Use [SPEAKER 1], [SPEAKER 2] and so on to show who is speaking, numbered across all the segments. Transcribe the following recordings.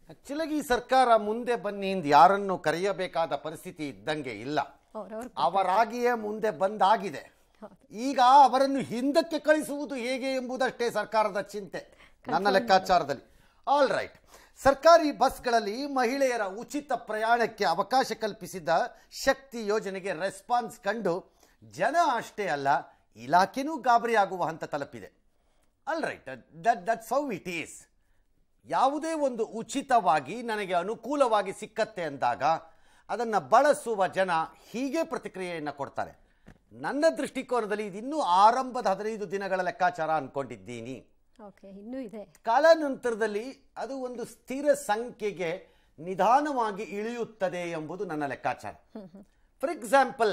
[SPEAKER 1] ಆಕ್ಚುಲಾಗಿ ಈ ಸರ್ಕಾರ ಮುಂದೆ ಬನ್ನಿ ಇಂದ ಯಾರನ್ನು ಕರೆಯಬೇಕಾದ ಪರಿಸ್ಥಿತಿ ಇದ್ದಂಗೆ ಇಲ್ಲ
[SPEAKER 2] ಅವ್ರವ್ರ
[SPEAKER 1] ಅವರಾಗಿಯೇ ಮುಂದೆ ಬಂದಾಗಿದೆ ಈಗ ಅವರನ್ನು ಹಿಂದಕ್ಕೆ ಕಳಿಸುವುದು ಹೇಗೆ ಎಂಬುದಷ್ಟೇ ಸರ್ಕಾರದ ಚಿಂತೆ ನನ್ನ ಲೆಕ್ಕಾಚಾರದಲ್ಲಿ ಆಲ್ ರೈಟ್ ಸರ್ಕಾರಿ ಬಸ್ಗಳಲ್ಲಿ ಮಹಿಳೆಯರ ಉಚಿತ ಪ್ರಯಾಣಕ್ಕೆ ಅವಕಾಶ ಕಲ್ಪಿಸಿದ ಶಕ್ತಿ ಯೋಜನೆಗೆ ರೆಸ್ಪಾನ್ಸ್ ಕಂಡು ಜನ ಅಷ್ಟೇ ಅಲ್ಲ ಇಲಾಖೆನೂ ಗಾಬರಿ ಆಗುವ ಹಂತ ತಲುಪಿದೆ all right that that's how it is ಯಾವುದೇ ಒಂದು ಉಚಿತವಾಗಿ ನನಗೆ ಅನುಕೂಲವಾಗಿ ಸಿಕ್ಕತ್ತೆ ಅಂದಾಗ ಅದನ್ನು ಬಳಸುವ ಜನ ಹೀಗೆ ಪ್ರತಿಕ್ರಿಯೆಯನ್ನು ಕೊಡ್ತಾರೆ ನನ್ನ ದೃಷ್ಟಿಕೋನದಲ್ಲಿ ಇದು ಇನ್ನೂ ಆರಂಭದ ಹದಿನೈದು ದಿನಗಳ ಲೆಕ್ಕಾಚಾರ ಅಂದ್ಕೊಂಡಿದ್ದೀನಿ
[SPEAKER 2] ಓಕೆ ಇನ್ನೂ ಇದೆ
[SPEAKER 1] ಕಾಲಾನಂತರದಲ್ಲಿ ಅದು ಒಂದು ಸ್ಥಿರ ಸಂಖ್ಯೆಗೆ ನಿಧಾನವಾಗಿ ಇಳಿಯುತ್ತದೆ ಎಂಬುದು ನನ್ನ ಲೆಕ್ಕಾಚಾರ ಫಾರ್ ಎಕ್ಸಾಂಪಲ್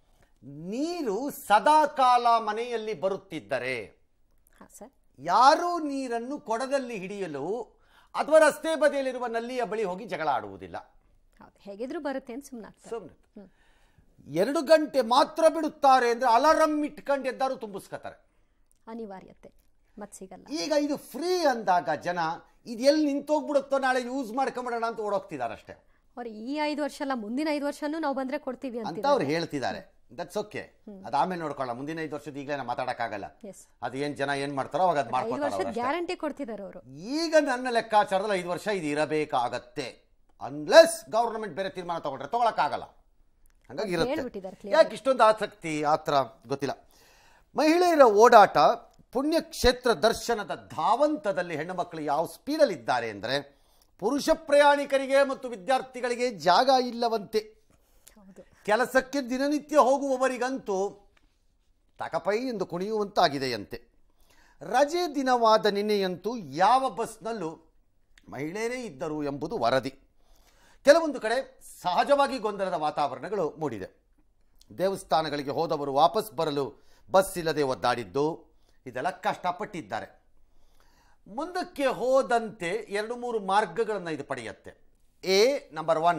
[SPEAKER 1] ನೀರು ಸದಾಕಾಲ ಮನೆಯಲ್ಲಿ ಬರುತ್ತಿದ್ದರೆ
[SPEAKER 2] ಹಾಂ ಸರ್
[SPEAKER 1] ಯಾರೂ ನೀರನ್ನು ಕೊಡದಲ್ಲಿ ಹಿಡಿಯಲು ಅಥವಾ ರಸ್ತೆ ಬದಿಯಲ್ಲಿರುವ ನಲ್ಲಿಯ ಬಳಿ ಹೋಗಿ ಜಗಳ ಆಡುವುದಿಲ್ಲ
[SPEAKER 2] ಹೌದು ಹೇಗಿದ್ರು ಬರುತ್ತೆ ಅಂತ ಸುಮ್ಮನೆ
[SPEAKER 1] ಸುಮ್ಮನೆ ಎರಡು ಗಂಟೆ ಮಾತ್ರ ಬಿಡುತ್ತಾರೆ ಅಂದ್ರೆ ಅಲಾರಂ ಇಟ್ಕೊಂಡು ಎದ್ದಾರು ತುಂಬಿಸ್ಕೊತಾರೆ
[SPEAKER 2] ಅನಿವಾರ್ಯತೆ ಮತ್ತೆ ಸಿಗಲ್ಲ
[SPEAKER 1] ಈಗ ಇದು ಫ್ರೀ ಅಂದಾಗ ಜನ ಇದು ಎಲ್ಲಿ ನಿಂತೋಗ್ಬಿಡುತ್ತೋ ನಾಳೆ ಯೂಸ್ ಮಾಡ್ಕೊಂಬಿಡೋಣ ಅಂತ ಓಡೋಗ್ತಿದ್ದಾರೆ ಅಷ್ಟೇ
[SPEAKER 2] ಅವ್ರು ಈ ಐದು ವರ್ಷ ಅಲ್ಲ ಮುಂದಿನ ಐದು ವರ್ಷನೂ ನಾವು ಬಂದ್ರೆ ಕೊಡ್ತೀವಿ
[SPEAKER 1] ಅಂತ
[SPEAKER 2] ಅಂತ
[SPEAKER 1] ಅವ್ರು ಹೇಳ್ತಿದ್ದಾರೆ ದಟ್ಸ್ ಓಕೆ ಅದಾದ್ಮೇಲೆ ನೋಡ್ಕೊಳ್ಳ ಮುಂದಿನ ಐದು ವರ್ಷದ ಈಗಲೇ ನಾವು ಮಾತಾಡಕ್ಕಾಗಲ್ಲ
[SPEAKER 2] ಎಸ್
[SPEAKER 1] ಅದು ಏನ್ ಜನ ಏನ್ ಮಾಡ್ತಾರೋ ಅವಾಗ ಅದು
[SPEAKER 2] ಐದು
[SPEAKER 1] ಮಾಡ್ಕೊತಾರೆ
[SPEAKER 2] ವರ್ಷದ
[SPEAKER 1] ಅವ್ರು ಅಷ್ಟೇ.
[SPEAKER 2] ಗ್ಯಾರಂಟಿ ಕೊಡ್ತಿದ್ದಾರೆ ಅವರು
[SPEAKER 1] ಈಗ ನನ್ನ ಲೆಕ್ಕಾಚಾರದಲ್ಲಿ ಐದು ವರ್ಷ ಇದು ಇರಬೇಕಾಗತ್ತೆ ಅನ್ಲೆಸ್ ಗವರ್ನಮೆಂಟ್ ಬೇರೆ ತೀರ್ಮಾನ ತಗೊಂಡ್ರೆ ತಗೊಳಕ್ಕಾಗಲ್ಲ ಹಂಗಾಗಿ
[SPEAKER 2] ಹೇಳ್ಬಿಟ್ಟಿದ್ದಾರೆ
[SPEAKER 1] ಇರುತ್ತೆ ಯಾಕೆ ಇಷ್ಟೊಂದು ಆಸಕ್ತಿ ಆ ಥರ ಗೊತ್ತಿಲ್ಲ ಮಹಿಳೆಯರ ಓಡಾಟ ಪುಣ್ಯಕ್ಷೇತ್ರ ದರ್ಶನದ ಧಾವಂತದಲ್ಲಿ ಹೆಣ್ಣು ಮಕ್ಕಳು ಯಾವ ಸ್ಪೀಡಲ್ಲಿ ಇದ್ದಾರೆ ಅಂದರೆ ಪುರುಷ ಪ್ರಯಾಣಿಕರಿಗೆ ಮತ್ತು ವಿದ್ಯಾರ್ಥಿಗಳಿಗೆ ಜಾಗ ಇಲ್ಲವಂತೆ
[SPEAKER 2] ಹೌದು
[SPEAKER 1] ಕೆಲಸಕ್ಕೆ ದಿನನಿತ್ಯ ಹೋಗುವವರಿಗಂತೂ ತಕಪೈ ಎಂದು ಕುಣಿಯುವಂತಾಗಿದೆಯಂತೆ ರಜೆ ದಿನವಾದ ನಿನ್ನೆಯಂತೂ ಯಾವ ಬಸ್ನಲ್ಲೂ ಮಹಿಳೆಯರೇ ಇದ್ದರು ಎಂಬುದು ವರದಿ ಕೆಲವೊಂದು ಕಡೆ ಸಹಜವಾಗಿ ಗೊಂದಲದ ವಾತಾವರಣಗಳು ಮೂಡಿದೆ ದೇವಸ್ಥಾನಗಳಿಗೆ ಹೋದವರು ವಾಪಸ್ ಬರಲು ಬಸ್ ಇಲ್ಲದೆ ಒದ್ದಾಡಿದ್ದು ಇದೆಲ್ಲ ಕಷ್ಟಪಟ್ಟಿದ್ದಾರೆ ಮುಂದಕ್ಕೆ ಹೋದಂತೆ ಎರಡು ಮೂರು ಮಾರ್ಗಗಳನ್ನು ಇದು ಪಡೆಯುತ್ತೆ ಎ ನಂಬರ್ ಒನ್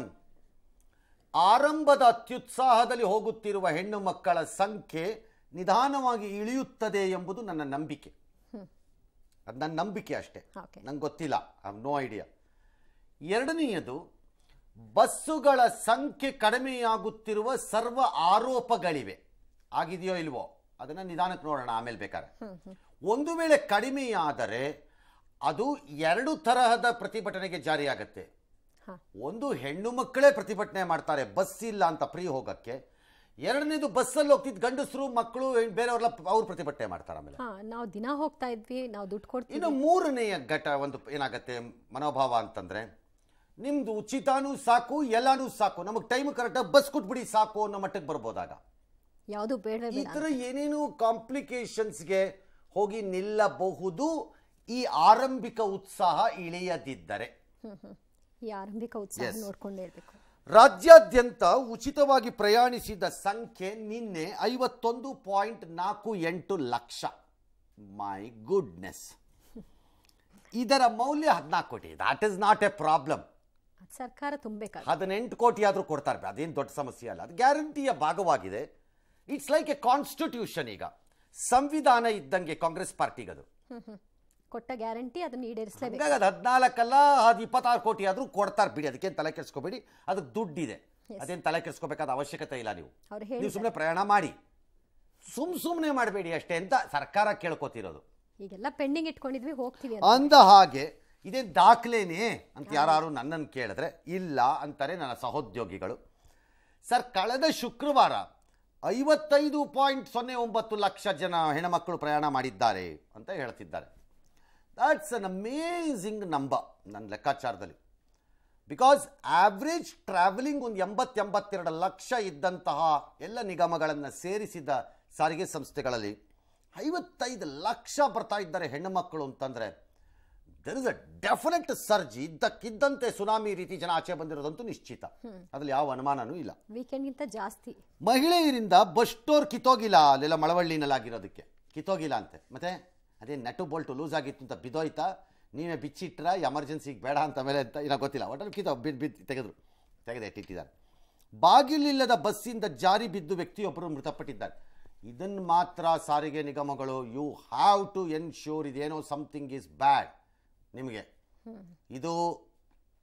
[SPEAKER 1] ಆರಂಭದ ಅತ್ಯುತ್ಸಾಹದಲ್ಲಿ ಹೋಗುತ್ತಿರುವ ಹೆಣ್ಣು ಮಕ್ಕಳ ಸಂಖ್ಯೆ ನಿಧಾನವಾಗಿ ಇಳಿಯುತ್ತದೆ ಎಂಬುದು ನನ್ನ ನಂಬಿಕೆ ಅದು ನನ್ನ ನಂಬಿಕೆ ಅಷ್ಟೇ
[SPEAKER 2] ಓಕೆ
[SPEAKER 1] ನಂಗೆ ಗೊತ್ತಿಲ್ಲ ಐ ನೋ ಐಡಿಯಾ ಎರಡನೆಯದು ಬಸ್ಸುಗಳ ಸಂಖ್ಯೆ ಕಡಿಮೆಯಾಗುತ್ತಿರುವ ಸರ್ವ ಆರೋಪಗಳಿವೆ ಆಗಿದೆಯೋ ಇಲ್ವೋ ಅದನ್ನು ನಿಧಾನಕ್ಕೆ ನೋಡೋಣ ಆಮೇಲೆ ಬೇಕಾದ್ರೆ ಒಂದು ವೇಳೆ ಕಡಿಮೆಯಾದರೆ ಅದು ಎರಡು ತರಹದ ಪ್ರತಿಭಟನೆಗೆ ಜಾರಿಯಾಗತ್ತೆ
[SPEAKER 2] ಹಾಂ
[SPEAKER 1] ಒಂದು ಹೆಣ್ಣು ಮಕ್ಕಳೇ ಪ್ರತಿಭಟನೆ ಮಾಡ್ತಾರೆ ಬಸ್ ಇಲ್ಲ ಅಂತ ಫ್ರೀ ಹೋಗಕ್ಕೆ ಎರಡನೇದು ಬಸ್ಸಲ್ಲಿ ಹೋಗ್ತಿದ್ದ ಗಂಡಸರು ಮಕ್ಕಳು ಬೇರೆಯವರೆಲ್ಲ ಅವ್ರು ಪ್ರತಿಭಟನೆ ಮಾಡ್ತಾರೆ ಆಮೇಲೆ
[SPEAKER 2] ಹಾಂ ನಾವು ದಿನ ಹೋಗ್ತಾ ಇದ್ವಿ ನಾವು ದುಡ್ಡು ಕೊಡ್ತೀವಿ
[SPEAKER 1] ಇನ್ನು ಮೂರನೆಯ ಘಟ ಒಂದು ಏನಾಗತ್ತೆ ಮನೋಭಾವ ಅಂತಂದ್ರೆ ನಿಮ್ದು ಉಚಿತಾನೂ ಸಾಕು ಎಲ್ಲಾನು ಸಾಕು ನಮಗೆ ಟೈಮ್ ಕರೆಕ್ಟಾಗಿ ಬಸ್ ಕೊಟ್ಬಿಡಿ ಸಾಕು ಅನ್ನೋ ಮಟ್ಟಕ್ಕೆ ಬರ್ಬೋದಾಗ
[SPEAKER 2] ಯಾವುದು ಬೇಡ
[SPEAKER 1] ಈ
[SPEAKER 2] ಬೇಡ
[SPEAKER 1] ಥರ ಏನೇನು ಕಾಂಪ್ಲಿಕೇಶನ್ಸ್ಗೆ ಹೋಗಿ ನಿಲ್ಲಬಹುದು ಈ ಆರಂಭಿಕ ಉತ್ಸಾಹ ಇಳಿಯದಿದ್ದರೆ
[SPEAKER 2] ಹ್ಮ್ ಹ್ಮ್ ಈ ಆರಂಭಿಕ ಉತ್ಸಾಹ
[SPEAKER 1] Yes.
[SPEAKER 2] ನೋಡ್ಕೊಂಡೇ ಇರಬೇಕು
[SPEAKER 1] ರಾಜ್ಯಾದ್ಯಂತ ಉಚಿತವಾಗಿ ಪ್ರಯಾಣಿಸಿದ ಸಂಖ್ಯೆ ನಿನ್ನೆ ಐವತ್ತೊಂದು ಪಾಯಿಂಟ್ ನಾಲ್ಕು ಎಂಟು ಲಕ್ಷ ಮೈ ಗುಡ್ನೆಸ್ ಇದರ ಮೌಲ್ಯ ಹದಿನಾಲ್ಕು ಕೋಟಿ that is not a problem
[SPEAKER 2] ಅದು ಸರ್ಕಾರ ತುಂಬಬೇಕಾಗ
[SPEAKER 1] ಹದಿನೆಂಟು ಕೋಟಿ ಆದರೂ ಕೊಡ್ತಾರೆ ಅದೇನು ದೊಡ್ಡ ಸಮಸ್ಯೆ ಅಲ್ಲ ಅದು ಗ್ಯಾರಂಟಿಯ ಭಾಗವಾಗಿದೆ ಇಟ್ಸ್ ಲೈಕ್ ಎ ಕಾನ್ಸ್ಟಿಟ್ಯೂಷನ್ ಈಗ ಸಂವಿಧಾನ ಇದ್ದಂಗೆ ಕಾಂಗ್ರೆಸ್ ಪಾರ್ಟಿಗದು
[SPEAKER 2] ಹ್ಮ್ ಹ್ಮ್ ಕೊಟ್ಟ ಗ್ಯಾರಂಟಿ ಅದನ್ನ ಈಡೇರಿಸಲೇಬೇಕು
[SPEAKER 1] ಹಂಗಾಗಿ ಅದು ಹದಿನಾಲ್ಕಲ್ಲ ಅದು ಇಪ್ಪತ್ತಾರು ಕೋಟಿ ಆದರೂ ಕೊಡ್ತಾರೆ ಬಿಡಿ ಅದಕ್ಕೇನು ತಲೆ ಕೆಡಿಸ್ಕೋಬೇಡಿ ಅದಕ್ಕೆ ದುಡ್ಡಿದೆ ಅದೇನು ತಲೆ ಕೆಡಿಸ್ಕೋಬೇಕಾದ ಅವಶ್ಯಕತೆ ಇಲ್ಲ ನೀವು
[SPEAKER 2] ಅವ್ರು
[SPEAKER 1] ನೀವು
[SPEAKER 2] ಹೇಳಿ
[SPEAKER 1] ಸುಮ್ಮನೆ ಪ್ರಯಾಣ ಮಾಡಿ ಸುಮ್ ಸುಮ್ಮನೆ ಮಾಡಬೇಡಿ ಅಷ್ಟೇ ಅಂತ ಸರ್ಕಾರ ಕೇಳ್ಕೊತಿರೋದು
[SPEAKER 2] ಈಗೆಲ್ಲ ಪೆಂಡಿಂಗ್ ಇಟ್ಕೊಂಡಿದ್ವಿ ಹೋಗ್ತೀವಿ ಅಂತ
[SPEAKER 1] ಅಂದ ಹಾಗೆ ಇದೇನು ದಾಖಲೆನೇ ಅಂತ ಯಾರು ನನ್ನನ್ನು ಕೇಳಿದ್ರೆ ಇಲ್ಲ ಅಂತಾರೆ ನನ್ನ ಸಹೋದ್ಯೋಗಿಗಳು ಸರ್ ಕಳೆದ ಶುಕ್ರವಾರ ಐವತ್ತೈದು ಪಾಯಿಂಟ್ ಸೊನ್ನೆ ಒಂಬತ್ತು ಲಕ್ಷ ಜನ ಹೆಣ್ಮಕ್ಕಳು ಪ್ರಯಾಣ ಮಾಡಿದ್ದಾರೆ ಅಂತ ಹೇಳ್ತಿದ್ದಾರೆ ದಾಟ್ಸ್ ಅನ್ ಅಮೇಝಿಂಗ್ ನಂಬರ್ ನನ್ನ ಲೆಕ್ಕಾಚಾರದಲ್ಲಿ ಬಿಕಾಸ್ ಆವ್ರೇಜ್ ಟ್ರಾವೆಲಿಂಗ್ ಒಂದು ಎಂಬತ್ತು ಎಂಬತ್ತೆರಡು ಲಕ್ಷ ಇದ್ದಂತಹ ಎಲ್ಲ ನಿಗಮಗಳನ್ನು ಸೇರಿಸಿದ ಸಾರಿಗೆ ಸಂಸ್ಥೆಗಳಲ್ಲಿ ಐವತ್ತೈದು ಲಕ್ಷ ಬರ್ತಾ ಇದ್ದಾರೆ ಹೆಣ್ಣು ಮಕ್ಕಳು ಅಂತಂದರೆ there is a definite surge ಇದ್ದಕ್ಕಿದ್ದಂತೆ ಸುನಾಮಿ ರೀತಿ ಜನ ಆಚೆ ಬಂದಿರೋದಂತೂ ನಿಶ್ಚಿತ ಅದ್ರಲ್ಲಿ ಯಾವ ಅನುಮಾನನೂ ಇಲ್ಲ
[SPEAKER 2] ವೀಕೆಂಡ್ಗಿಂತ ಜಾಸ್ತಿ
[SPEAKER 1] ಮಹಿಳೆಯರಿಂದ ಬಸ್ ಸ್ಟೋರ್ ಕಿತ್ತೋಗಿಲ್ಲ ಅಲ್ಲೆಲ್ಲ ಮಳವಳ್ಳಿನಲ್ಲಾಗಿರೋದಕ್ಕೆ ಕಿತ್ತೋಗಿಲ್ಲ ಅಂತೆ ಮತ್ತೆ ಅದೇ ನಟು ಬೋಲ್ಟು ಲೂಸ್ ಆಗಿತ್ತು ಅಂತ ಬಿದ್ದೋಯ್ತಾ ನೀವೇ ಬಿಚ್ಚಿಟ್ರ ಎಮರ್ಜೆನ್ಸಿಗೆ ಬೇಡ ಅಂತ ಮೇಲೆ ಅಂತ ಏನೋ ಗೊತ್ತಿಲ್ಲ ಒಟ್ಟಲ್ಲಿ ಕಿತ್ತೋ ಬಿದ್ದು ಬಿದ್ದು ತೆಗೆದ್ರು ತೆಗೆದು ಇಟ್ಟಿದ್ದಾರೆ ಬಾಗಿಲಿಲ್ಲದ ಬಸ್ಸಿಂದ ಜಾರಿ ಬಿದ್ದು ವ್ಯಕ್ತಿಯೊಬ್ಬರು ಮೃತಪಟ್ಟಿದ್ದಾರೆ ಇದನ್ನು ಮಾತ್ರ ಸಾರಿಗೆ ನಿಗಮಗಳು ಯು ಹ್ಯಾವ್ ಟು ಎನ್ಶ್ಯೂರ್ ಇದೇನೋ ಸಮಥಿಂಗ್ ಈಸ್ ಬ್ಯಾಡ್ ನಿಮಗೆ ಇದು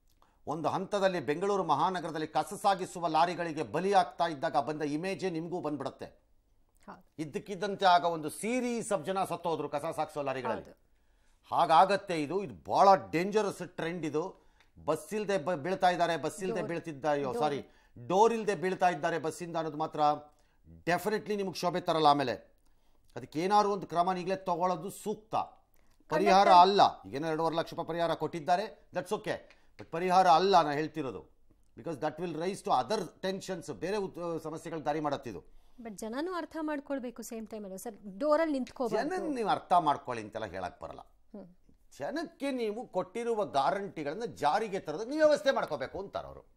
[SPEAKER 1] ಒಂದು ಹಂತದಲ್ಲಿ ಬೆಂಗಳೂರು ಮಹಾನಗರದಲ್ಲಿ ಕಸ ಸಾಗಿಸುವ ಲಾರಿಗಳಿಗೆ ಬಲಿಯಾಗ್ತಾ ಇದ್ದಾಗ ಬಂದ ಇಮೇಜೇ ನಿಮಗೂ ಬಂದ್ಬಿಡುತ್ತೆ
[SPEAKER 2] ಹೌದು
[SPEAKER 1] ಇದ್ದಕ್ಕಿದ್ದಂತೆ ಆಗ ಒಂದು ಸೀರೀಸ್ ಆಫ್ ಜನ ಸತ್ತೋದ್ರು ಕಸ ಸಾಗಿಸೋ ಲಾರಿಗಳಲ್ಲಿ
[SPEAKER 2] ಹೌದು
[SPEAKER 1] ಹಾಗಾಗತ್ತೆ ಇದು ಇದು ಬಹಳ ಡೇಂಜರಸ್ ಟ್ರೆಂಡ್ ಇದು ಬಸ್ ಇಲ್ಲದೆ ಬೀಳ್ತಾ ಇದ್ದಾರೆ ಬಸ್ ಇಲ್ಲದೆ ಬೀಳ್ತಿದ್ದ ಸಾರಿ ಡೋರ್ ಇಲ್ಲದೆ ಬೀಳ್ತಾ ಇದ್ದಾರೆ ಬಸ್ಸಿಂದ ಅನ್ನೋದು ಮಾತ್ರ ಡೆಫಿನೆಟ್ಲಿ ನಿಮಗೆ ಶೋಭೆ ತರಲ್ಲ ಆಮೇಲೆ ಅದಕ್ಕೆ ಏನಾದ್ರು ಒಂದು ಕ್ರಮ ಈಗಲೇ ತಗೊಳ್ಳೋದು ಸೂಕ್ತ ಪರಿಹಾರ ಅಲ್ಲ ಈಗೇನೋ ಎರಡೂವರೆ ಲಕ್ಷ ರೂಪಾಯಿ ಪರಿಹಾರ ಕೊಟ್ಟಿದ್ದಾರೆ ದಟ್ಸ್ ಓಕೆ ಬಟ್ ಪರಿಹಾರ ಅಲ್ಲ ನಾನು ಹೇಳ್ತಿರೋದು because that will rise to other tensions ಬೇರೆ ಉತ್- ಸಮಸ್ಯೆಗಳು ದಾರಿ ಮಾಡತ್ತಿದು
[SPEAKER 2] ಬಟ್ ಜನನೂ ಅರ್ಥ ಮಾಡ್ಕೊಳ್ಬೇಕು ಸೇಮ್ ಟೈಮಲ್ಲಿ ಸರ್ ಡೋರಲ್ಲಿ ನಿಂತ್ಕೋಬಾರ್ದು
[SPEAKER 1] ಜನನ್ ನೀವು ಅರ್ಥ ಮಾಡ್ಕೊಳ್ಳಿ ಅಂತೆಲ್ಲ ಹೇಳಕ್ ಬರಲ್ಲ ಜನಕ್ಕೆ ನೀವು ಕೊಟ್ಟಿರುವ ಗ್ಯಾರಂಟಿಗಳನ್ನ ಜಾರಿಗೆ ತರೋದು ನೀವು ವ್ಯವಸ್ಥೆ ಮಾಡ್ಕೋಬೇಕು ಅಂತಾರೆ ಅವರು